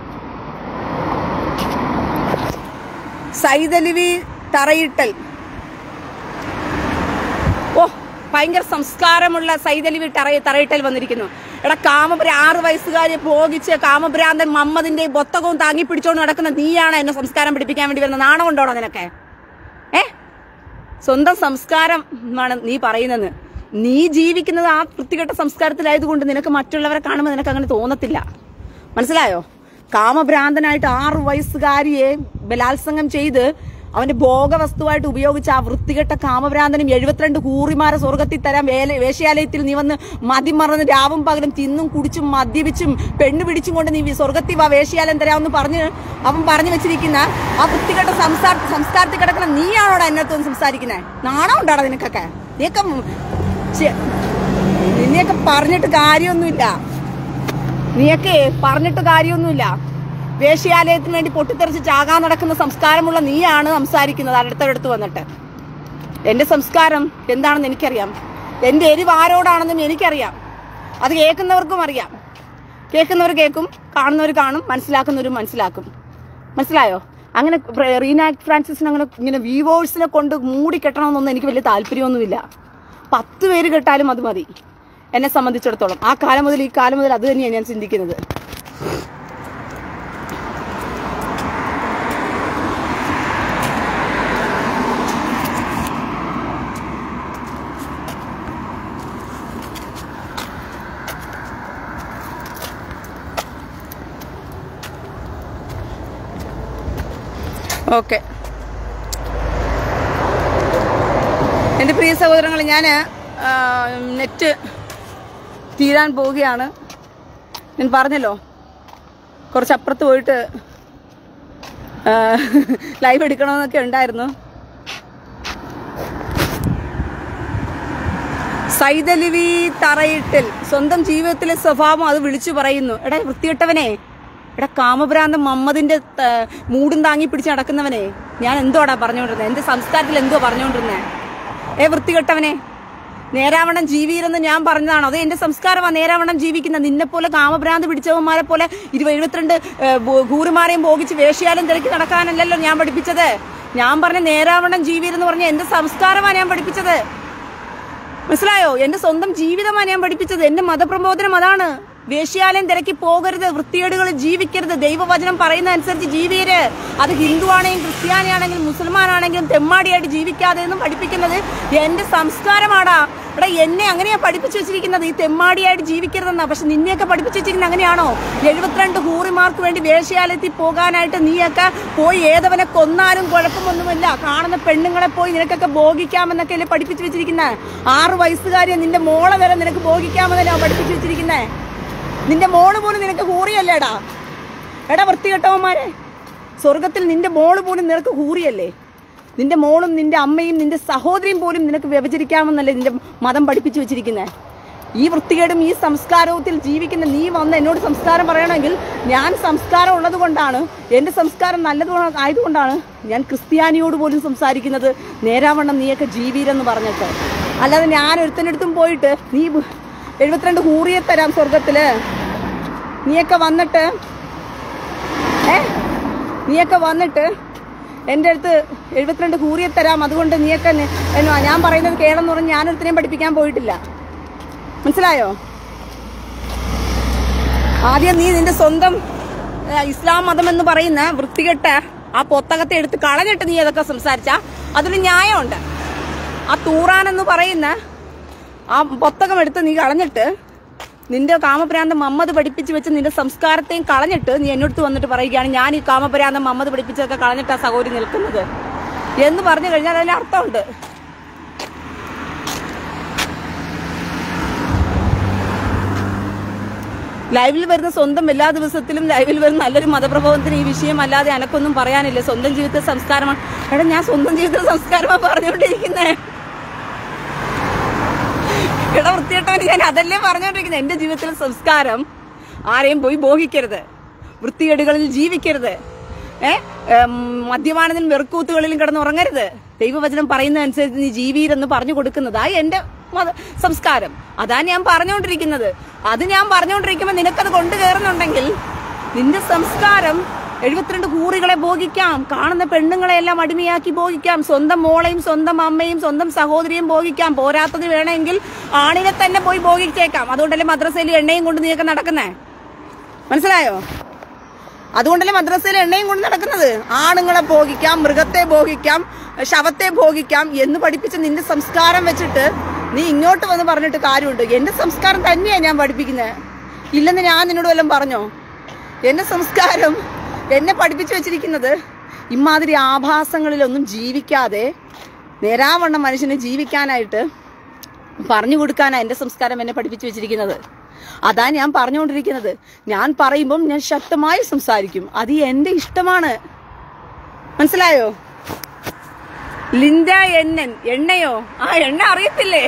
S1: സൈതലിവി തറയിട്ടൽ ഓ ഭയങ്കര സംസ്കാരമുള്ള സൈതലിവി തറ തറയിട്ടൽ വന്നിരിക്കുന്നു എടാ കാമപുര ആറ് വയസ്സുകാരെ ഭോഗിച്ച് കാമഭ്രാന്തൻ മമ്മദിന്റെ ബൊത്തകവും താങ്ങി പിടിച്ചോണ്ട് നടക്കുന്ന നീയാണ് എന്നെ സംസ്കാരം പഠിപ്പിക്കാൻ വേണ്ടി വരുന്ന നാണം കൊണ്ടോടാ നിനക്ക് ഏ സ്വന്തം സംസ്കാരം ആണ് നീ പറയുന്നത് നീ ജീവിക്കുന്നത് ആ വൃത്തികെട്ട സംസ്കാരത്തിലായതുകൊണ്ട് നിനക്ക് മറ്റുള്ളവരെ കാണുമ്പോൾ നിനക്ക് അങ്ങനെ തോന്നത്തില്ല മനസ്സിലായോ കാമഭ്രാന്തനായിട്ട് ആറു വയസ്സുകാരിയെ ബലാത്സംഗം ചെയ്ത് അവന്റെ ഭോഗവസ്തുവായിട്ട് ഉപയോഗിച്ച ആ വൃത്തികെട്ട കാമഭ്രാന്തനും എഴുപത്തിരണ്ട് കൂറിമാരെ സ്വർഗത്തിൽ തരാൻ വേല വേശ്യാലയത്തിൽ നീ വന്ന് മതി മറന്ന് രാവും പകലും തിന്നും കുടിച്ചും മദ്യപിച്ചും പെണ്ണു പിടിച്ചും കൊണ്ട് നീ സസ്വർഗത്തിൽ വാ വേശ്യാലയം തരാമെന്ന് പറഞ്ഞ് അവൻ പറഞ്ഞു വെച്ചിരിക്കുന്ന ആ വൃത്തികെട്ട സംസാര സംസ്കാരത്തിൽ കിടക്കുന്ന നീയാണോടാ എന്നോട് സംസാരിക്കുന്നത് നാണം ഉണ്ടാടാ നിനക്കൊക്കെ നീയൊക്കെ ശ്ശെ, നിന്നെയൊക്കെ പറഞ്ഞിട്ട് കാര്യമൊന്നുമില്ല നീയൊക്കെ പറഞ്ഞിട്ട് കാര്യമൊന്നുമില്ല വേശ്യാലയത്തിന് വേണ്ടി പൊട്ടിത്തെറിച്ച് ചാകാൻ നടക്കുന്ന സംസ്കാരമുള്ള നീയാണ് സംസാരിക്കുന്നത് അടുത്തടുത്ത് വന്നിട്ട് എന്റെ സംസ്കാരം എന്താണെന്ന് എനിക്കറിയാം എന്റെ എരിവ് ആരോടാണെന്നും എനിക്കറിയാം അത് കേൾക്കുന്നവർക്കും അറിയാം കേൾക്കുന്നവർ കേൾക്കും കാണുന്നവർ കാണും മനസ്സിലാക്കുന്നവർ മനസ്സിലാക്കും മനസ്സിലായോ അങ്ങനെ ഫ്ര- റീന ഫ്രാൻസിസിന് അങ്ങനെ ഇങ്ങനെ വ്യൂവേഴ്സിനെ കൊണ്ട് മൂടി കെട്ടണമെന്നൊന്നും എനിക്ക് വലിയ താല്പര്യമൊന്നുമില്ല പത്ത് പേര് കെട്ടാലും അത് മതി എന്നെ സംബന്ധിച്ചിടത്തോളം ആ കാലം മുതൽ ഈ കാലം മുതൽ അത് തന്നെയാണ് ഞാൻ ചിന്തിക്കുന്നത് ഓക്കെ എൻ്റെ പ്രിയ സഹോദരങ്ങൾ ഞാൻ നെറ്റ് തീരാൻ പോവുകയാണ് ഞാൻ പറഞ്ഞല്ലോ കുറച്ച് അപ്പുറത്ത് പോയിട്ട് ലൈവ് എടുക്കണമെന്നൊക്കെ ഉണ്ടായിരുന്നു സൈതലിവി തറയിട്ടിൽ സ്വന്തം ജീവിതത്തിലെ സ്വഭാവം അത് വിളിച്ചു പറയുന്നു എടാ വൃത്തികെട്ടവനെ എടാ കാമഭ്രാന്തൻ മമ്മദിന്റെ ത- മൂടും താങ്ങി പിടിച്ച് നടക്കുന്നവനെ ഞാൻ എന്തോടാ പറഞ്ഞുകൊണ്ടിരുന്നത് എന്റെ സംസ്കാരത്തിൽ എന്തോ പറഞ്ഞുകൊണ്ടിരുന്നേ ഏ വൃത്തികെട്ടവനെ നേരാവണ്ണം ജീവിയിലെന്ന് ഞാൻ പറഞ്ഞതാണ് അത് എന്റെ സംസ്കാരമാണ് നേരാവണ്ണം ജീവിക്കുന്ന നിന്നെ പോലെ കാമഭ്രാന്ത് പിടിച്ചവന്മാരെ പോലെ ഇരുപത് എഴുപത്തിരണ്ട് ഗൂറുമാരെയും ഭോഗിച്ച് വേശ്യാലും തിരക്കി നടക്കാനല്ലല്ലോ ഞാൻ പഠിപ്പിച്ചത് ഞാൻ പറഞ്ഞ നേരാവണ്ണം ജീവിയിലെന്ന് പറഞ്ഞ എന്റെ സംസ്കാരമാണ് ഞാൻ പഠിപ്പിച്ചത് മനസ്സിലായോ എന്റെ സ്വന്തം ജീവിതമാണ് ഞാൻ പഠിപ്പിച്ചത് എന്റെ മതപ്രബോധനം അതാണ് വേശ്യാലയം തിരക്കി പോകരുത് വൃത്തികേടുകൾ ജീവിക്കരുത് ദൈവവചനം പറയുന്ന അനുസരിച്ച് ജീവിയര് അത് ഹിന്ദു ആണെങ്കിലും ക്രിസ്ത്യാനിയാണെങ്കിലും മുസൽമാനാണെങ്കിലും തെമ്മാടിയായിട്ട് ജീവിക്കാതെ എന്നും പഠിപ്പിക്കുന്നത് എന്റെ സംസ്കാരമാടാ എടാ എന്നെ അങ്ങനെയാ പഠിപ്പിച്ചു വെച്ചിരിക്കുന്നത് ഈ തെമ്മാടിയായിട്ട് ജീവിക്കരുതെന്നാ പക്ഷെ നിന്നെയൊക്കെ പഠിപ്പിച്ചു വെച്ചിരിക്കുന്നത് അങ്ങനെയാണോ എഴുപത്തിരണ്ട് ഹൂറിമാർക്ക് വേണ്ടി വേശ്യാലയത്തിൽ പോകാനായിട്ട് നീയൊക്കെ പോയി ഏതവനെ കൊന്നാലും കുഴപ്പമൊന്നുമില്ല കാണുന്ന പെണ്ണുങ്ങളെ പോയി നിനക്കൊക്കെ ഭോഗിക്കാമെന്നൊക്കെ അല്ലേ പഠിപ്പിച്ചു വെച്ചിരിക്കുന്നത് ആറ് വയസ്സുകാരിയെ നിന്റെ മോളെ വരെ നിനക്ക് ഭോഗിക്കാമെന്നല്ലേ പഠിപ്പിച്ചു വെച്ചിരിക്കുന്നത് നിന്റെ മോള് പോലും നിനക്ക് ഹൂറിയല്ലേടാ എടാ വൃത്തികെട്ടവന്മാരെ സ്വർഗത്തിൽ നിന്റെ മോള് പോലും നിനക്ക് ഹൂറിയല്ലേ നിന്റെ മോളും നിന്റെ അമ്മയും നിന്റെ സഹോദരിയും പോലും നിനക്ക് വ്യഭിചരിക്കാമെന്നല്ലേ നിന്റെ മതം പഠിപ്പിച്ചു വെച്ചിരിക്കുന്നത് ഈ വൃത്തികേടും ഈ സംസ്കാരത്തിൽ ജീവിക്കുന്ന നീ വന്ന് എന്നോട് സംസ്കാരം പറയണമെങ്കിൽ ഞാൻ സംസ്കാരം ഉള്ളത് കൊണ്ടാണ് എൻ്റെ സംസ്കാരം നല്ലത് ആയതുകൊണ്ടാണ് ഞാൻ ക്രിസ്ത്യാനിയോട് പോലും സംസാരിക്കുന്നത് നേരാവണ്ണം നീയൊക്കെ ജീവിരെന്ന് പറഞ്ഞിട്ട് അല്ലാതെ ഞാൻ ഒരുത്തനടുത്തും പോയിട്ട് നീ ബ്- എഴുപത്തിരണ്ട് ഹൂറിയെ തരാം സ്വർഗത്തില് നീയൊക്കെ വന്നിട്ട് ഏ നീയൊക്കെ വന്നിട്ട് എൻ്റെ അടുത്ത് എഴുപത്തിരണ്ട് കൂറിയെ തരാം അതുകൊണ്ട് നീയൊക്കെ നി- എന്നോ ഞാൻ പറയുന്നത് കേളെന്ന് പറഞ്ഞ് ഞാനൊരുത്തനെയും പഠിപ്പിക്കാൻ പോയിട്ടില്ല മനസ്സിലായോ ആദ്യം നീ നിന്റെ സ്വന്തം ഏ, ഇസ്ലാം മതം എന്ന് പറയുന്ന വൃത്തികെട്ട ആ പൊത്തകത്തെ എടുത്ത് കളഞ്ഞിട്ട് നീ അതൊക്കെ സംസാരിച്ച അതിന് ന്യായമുണ്ട് ആ തൂറാൻ എന്ന് പറയുന്ന ആ പുസ്തകം എടുത്ത് നീ കളഞ്ഞിട്ട് നിന്റെ കാമപ്രാന്തം മമ്മത് പഠിപ്പിച്ച് വെച്ച് നിന്റെ സംസ്കാരത്തെയും കളഞ്ഞിട്ട് നീ എന്നോട് വന്നിട്ട് പറയുകയാണ് ഞാൻ ഈ കാമപ്രാന്തം മമ്മത് പഠിപ്പിച്ചതൊക്കെ കളഞ്ഞിട്ട് ആ സഹോദരി നിൽക്കുന്നത് എന്ന് പറഞ്ഞു കഴിഞ്ഞാൽ അതിന് അർത്ഥമുണ്ട് ലൈവിൽ വരുന്ന സ്വന്തം എല്ലാ ദിവസത്തിലും ലൈവിൽ വരുന്ന നല്ലൊരു മതപ്രബോധനത്തിന് ഈ വിഷയം അല്ലാതെ എനക്കൊന്നും പറയാനില്ല സ്വന്തം ജീവിതത്തെ സംസ്കാരമാണ് എടാ ഞാൻ സ്വന്തം ജീവിതത്തെ സംസ്കാരമാണ് പറഞ്ഞുകൊണ്ടിരിക്കുന്നേ എടാ വൃത്തികെട്ടവന് ഞാൻ അതല്ലേ പറഞ്ഞോണ്ടിരിക്കുന്നത് എന്റെ ജീവിതത്തിലെ സംസ്കാരം ആരെയും പോയി ഭോഗിക്കരുത് വൃത്തികേടുകളിൽ ജീവിക്കരുത് ഏ ഉം, മദ്യപാനത്തിലും വെറുക്കൂത്തുകളിലും കിടന്നുറങ്ങരുത് ദൈവവചനം പറയുന്നതനുസരിച്ച് നീ ജീവിയിലെന്ന് പറഞ്ഞു കൊടുക്കുന്നതാ എന്റെ മത- സംസ്കാരം അതാ ഞാൻ പറഞ്ഞുകൊണ്ടിരിക്കുന്നത് അത് ഞാൻ പറഞ്ഞുകൊണ്ടിരിക്കുമ്പോൾ നിനക്കത് കൊണ്ടു കയറുന്നുണ്ടെങ്കിൽ നിന്റെ സംസ്കാരം എഴുപത്തിരണ്ട് കൂറികളെ ഭോഗിക്കാം കാണുന്ന പെണ്ണുങ്ങളെ എല്ലാം അടിമയാക്കി ഭോഗിക്കാം സ്വന്തം മോളെയും സ്വന്തം അമ്മയും സ്വന്തം സഹോദരിയും ഭോഗിക്കാം പോരാത്തത് വേണമെങ്കിൽ ആണിനെ തന്നെ പോയി ഭോഗിച്ചേക്കാം അതുകൊണ്ടല്ലേ മദ്രസയിൽ എണ്ണയും കൊണ്ട് നീയൊക്കെ നടക്കുന്നേ മനസ്സിലായോ അതുകൊണ്ടല്ലേ മദ്രസയിൽ എണ്ണയും കൊണ്ട് നടക്കുന്നത് ആണുങ്ങളെ ഭോഗിക്കാം മൃഗത്തെ ഭോഗിക്കാം ശവത്തെ ഭോഗിക്കാം എന്ന് പഠിപ്പിച്ച നിന്റെ സംസ്കാരം വെച്ചിട്ട് നീ ഇങ്ങോട്ട് വന്ന് പറഞ്ഞിട്ട് കാര്യമുണ്ട് എന്റെ സംസ്കാരം തന്നെയാ ഞാൻ പഠിപ്പിക്കുന്നത് ഇല്ലെന്ന് ഞാൻ നിന്നോട് വല്ലതും പറഞ്ഞോ എന്റെ സംസ്കാരം എന്നെ പഠിപ്പിച്ചു വെച്ചിരിക്കുന്നത് ഇമാതിരി ആഭാസങ്ങളിലൊന്നും ജീവിക്കാതെ നേരാവണ്ണം മനുഷ്യനെ ജീവിക്കാനായിട്ട് പറഞ്ഞു കൊടുക്കാനാ എന്റെ സംസ്കാരം എന്നെ പഠിപ്പിച്ചു വെച്ചിരിക്കുന്നത് അതാ ഞാൻ പറഞ്ഞുകൊണ്ടിരിക്കുന്നത് ഞാൻ പറയുമ്പം ഞാൻ ശക്തമായി സംസാരിക്കും അത് എന്റെ ഇഷ്ടമാണ് മനസ്സിലായോ ലിൻഡ എണ്ണൻ എണ്ണയോ ആ എണ്ണ അറിയത്തില്ലേ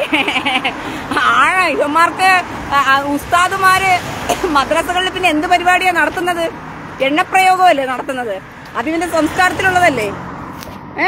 S1: ആഴ ഇവന്മാർക്ക് ആ, ആ, ഉസ്താദുമാര് മദ്രസകളിൽ പിന്നെ എന്ത് പരിപാടിയാ നടത്തുന്നത് എണ്ണപ്രയോഗമല്ലേ നടത്തുന്നത് അത് ഇവന്റെ സംസ്കാരത്തിലുള്ളതല്ലേ ഏ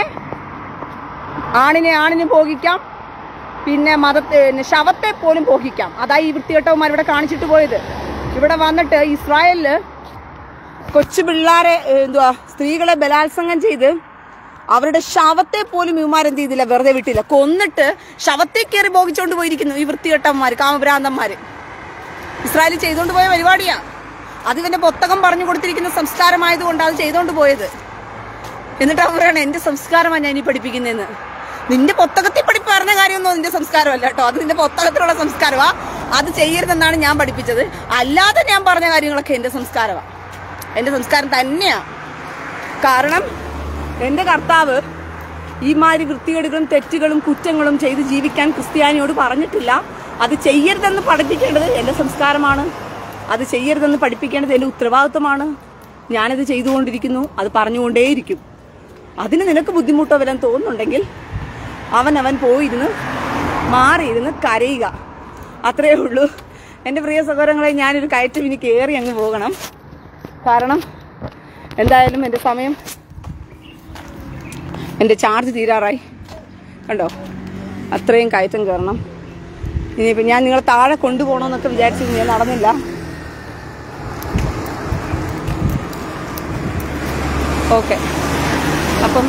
S1: ആണിനെ ആണിന് ഭോഗിക്കാം പിന്നെ മതത്തെ പിന്നെ ശവത്തെ പോലും ഭോഗിക്കാം അതാ ഈ വൃത്തികെട്ടവന്മാർ ഇവിടെ കാണിച്ചിട്ട് പോയത് ഇവിടെ വന്നിട്ട് ഇസ്രായേലില് കൊച്ചു പിള്ളാരെ ഏ, എന്തുവാ സ്ത്രീകളെ ബലാത്സംഗം ചെയ്ത് അവരുടെ ശവത്തെ പോലും ഇവന്മാരെന്ത് ചെയ്തില്ല വെറുതെ വിട്ടില്ല കൊന്നിട്ട് ശവത്തെ കയറി ഭോഗിച്ചോണ്ട് പോയിരിക്കുന്നു ഈ വൃത്തികെട്ടന്മാര് കാമഭ്രാന്തന്മാര് ഇസ്രായേലിൽ ചെയ്തുകൊണ്ട് പോയ പരിപാടിയാ അത് ഇവന്റെ പുസ്തകം പറഞ്ഞു കൊടുത്തിരിക്കുന്ന സംസ്കാരമായതുകൊണ്ട് അത് ചെയ്തുകൊണ്ട് പോയത് എന്നിട്ട് അവർ പറയണം എന്റെ സംസ്കാരമാണ് ഞാൻ ഈ പഠിപ്പിക്കുന്നതെന്ന് നിന്റെ പുസ്തകത്തിൽ പഠിപ്പ് പറഞ്ഞ കാര്യമൊന്നും നിന്റെ സംസ്കാരമല്ല കേട്ടോ അത് നിന്റെ പുസ്തകത്തിലുള്ള സംസ്കാരമാ അത് ചെയ്യരുതെന്നാണ് ഞാൻ പഠിപ്പിച്ചത് അല്ലാതെ ഞാൻ പറഞ്ഞ കാര്യങ്ങളൊക്കെ എന്റെ സംസ്കാരമാണ് എന്റെ സംസ്കാരം തന്നെയാ കാരണം എന്റെ കർത്താവ് ഈ മാതിരി വൃത്തികേടുകളും തെറ്റുകളും കുറ്റങ്ങളും ചെയ്ത് ജീവിക്കാൻ ക്രിസ്ത്യാനിയോട് പറഞ്ഞിട്ടില്ല അത് ചെയ്യരുതെന്ന് പഠിപ്പിക്കേണ്ടത് എന്റെ സംസ്കാരമാണ് അത് ചെയ്യരുതെന്ന് പഠിപ്പിക്കേണ്ടത് എന്റെ ഉത്തരവാദിത്വമാണ് ഞാനിത് ചെയ്തുകൊണ്ടിരിക്കുന്നു അത് പറഞ്ഞുകൊണ്ടേയിരിക്കും അതിന് നിനക്ക് ബുദ്ധിമുട്ടോ വരാൻ തോന്നുന്നുണ്ടെങ്കിൽ അവൻ അവൻ പോയിരുന്ന് മാറിയിരുന്ന് കരയുക അത്രയേ ഉള്ളൂ എൻ്റെ പ്രിയ സഹോദരങ്ങളെ ഞാനൊരു കയറ്റം ഇനി കയറി അങ്ങ് പോകണം കാരണം എന്തായാലും എൻ്റെ സമയം എൻ്റെ ചാർജ് തീരാറായി കണ്ടോ അത്രയും കയറ്റം കയറണം ഇനിയിപ്പോൾ ഞാൻ നിങ്ങളെ താഴെ കൊണ്ടുപോകണമെന്നൊക്കെ വിചാരിച്ചു ഞാൻ നടന്നില്ല ഓക്കെ അപ്പം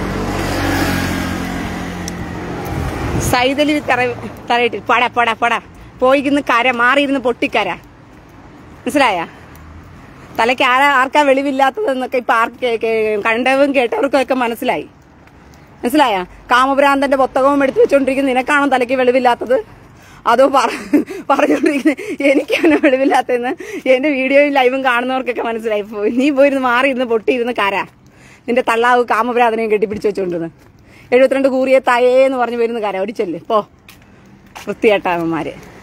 S1: സൈതലി തറ തറയിട്ട് പട പട പട പോയിരുന്ന് കര മാറിയിരുന്ന് പൊട്ടിക്കര മനസ്സിലായ തലയ്ക്ക് ആരാ ആർക്കാ വെളിവില്ലാത്തതെന്നൊക്കെ ഇപ്പൊ ആർക്ക് കേ- കേ- കണ്ടവരും കേട്ടവർക്കും ഒക്കെ മനസ്സിലായി മനസ്സിലായ കാമഭ്രാന്തന്റെ പുസ്തകവും എടുത്തു വെച്ചോണ്ടിരിക്കുന്ന നിനക്കാണോ തലയ്ക്ക് വെളിവില്ലാത്തത് അതോ പറ പറഞ്ഞോണ്ടിരിക്കുന്നത് എനിക്കാണ് വെളിവില്ലാത്തതെന്ന് എന്റെ വീഡിയോയും ലൈവും കാണുന്നവർക്കൊക്കെ മനസ്സിലായി പോയി നീ പോയിരുന്ന് മാറിയിരുന്ന് പൊട്ടിയിരുന്ന് കര നിന്റെ തള്ളാവ് കാമഭ്രാന്തനെയും കെട്ടിപ്പിടിച്ച് വെച്ചോണ്ടിരുന്ന് എഴുപത്തിരണ്ട് കൂറിയെ തയേന്ന് പറഞ്ഞ് വരുന്ന കര ഒടിച്ചല്ലേ പോ വൃത്തിയേട്ടാവന്മാര്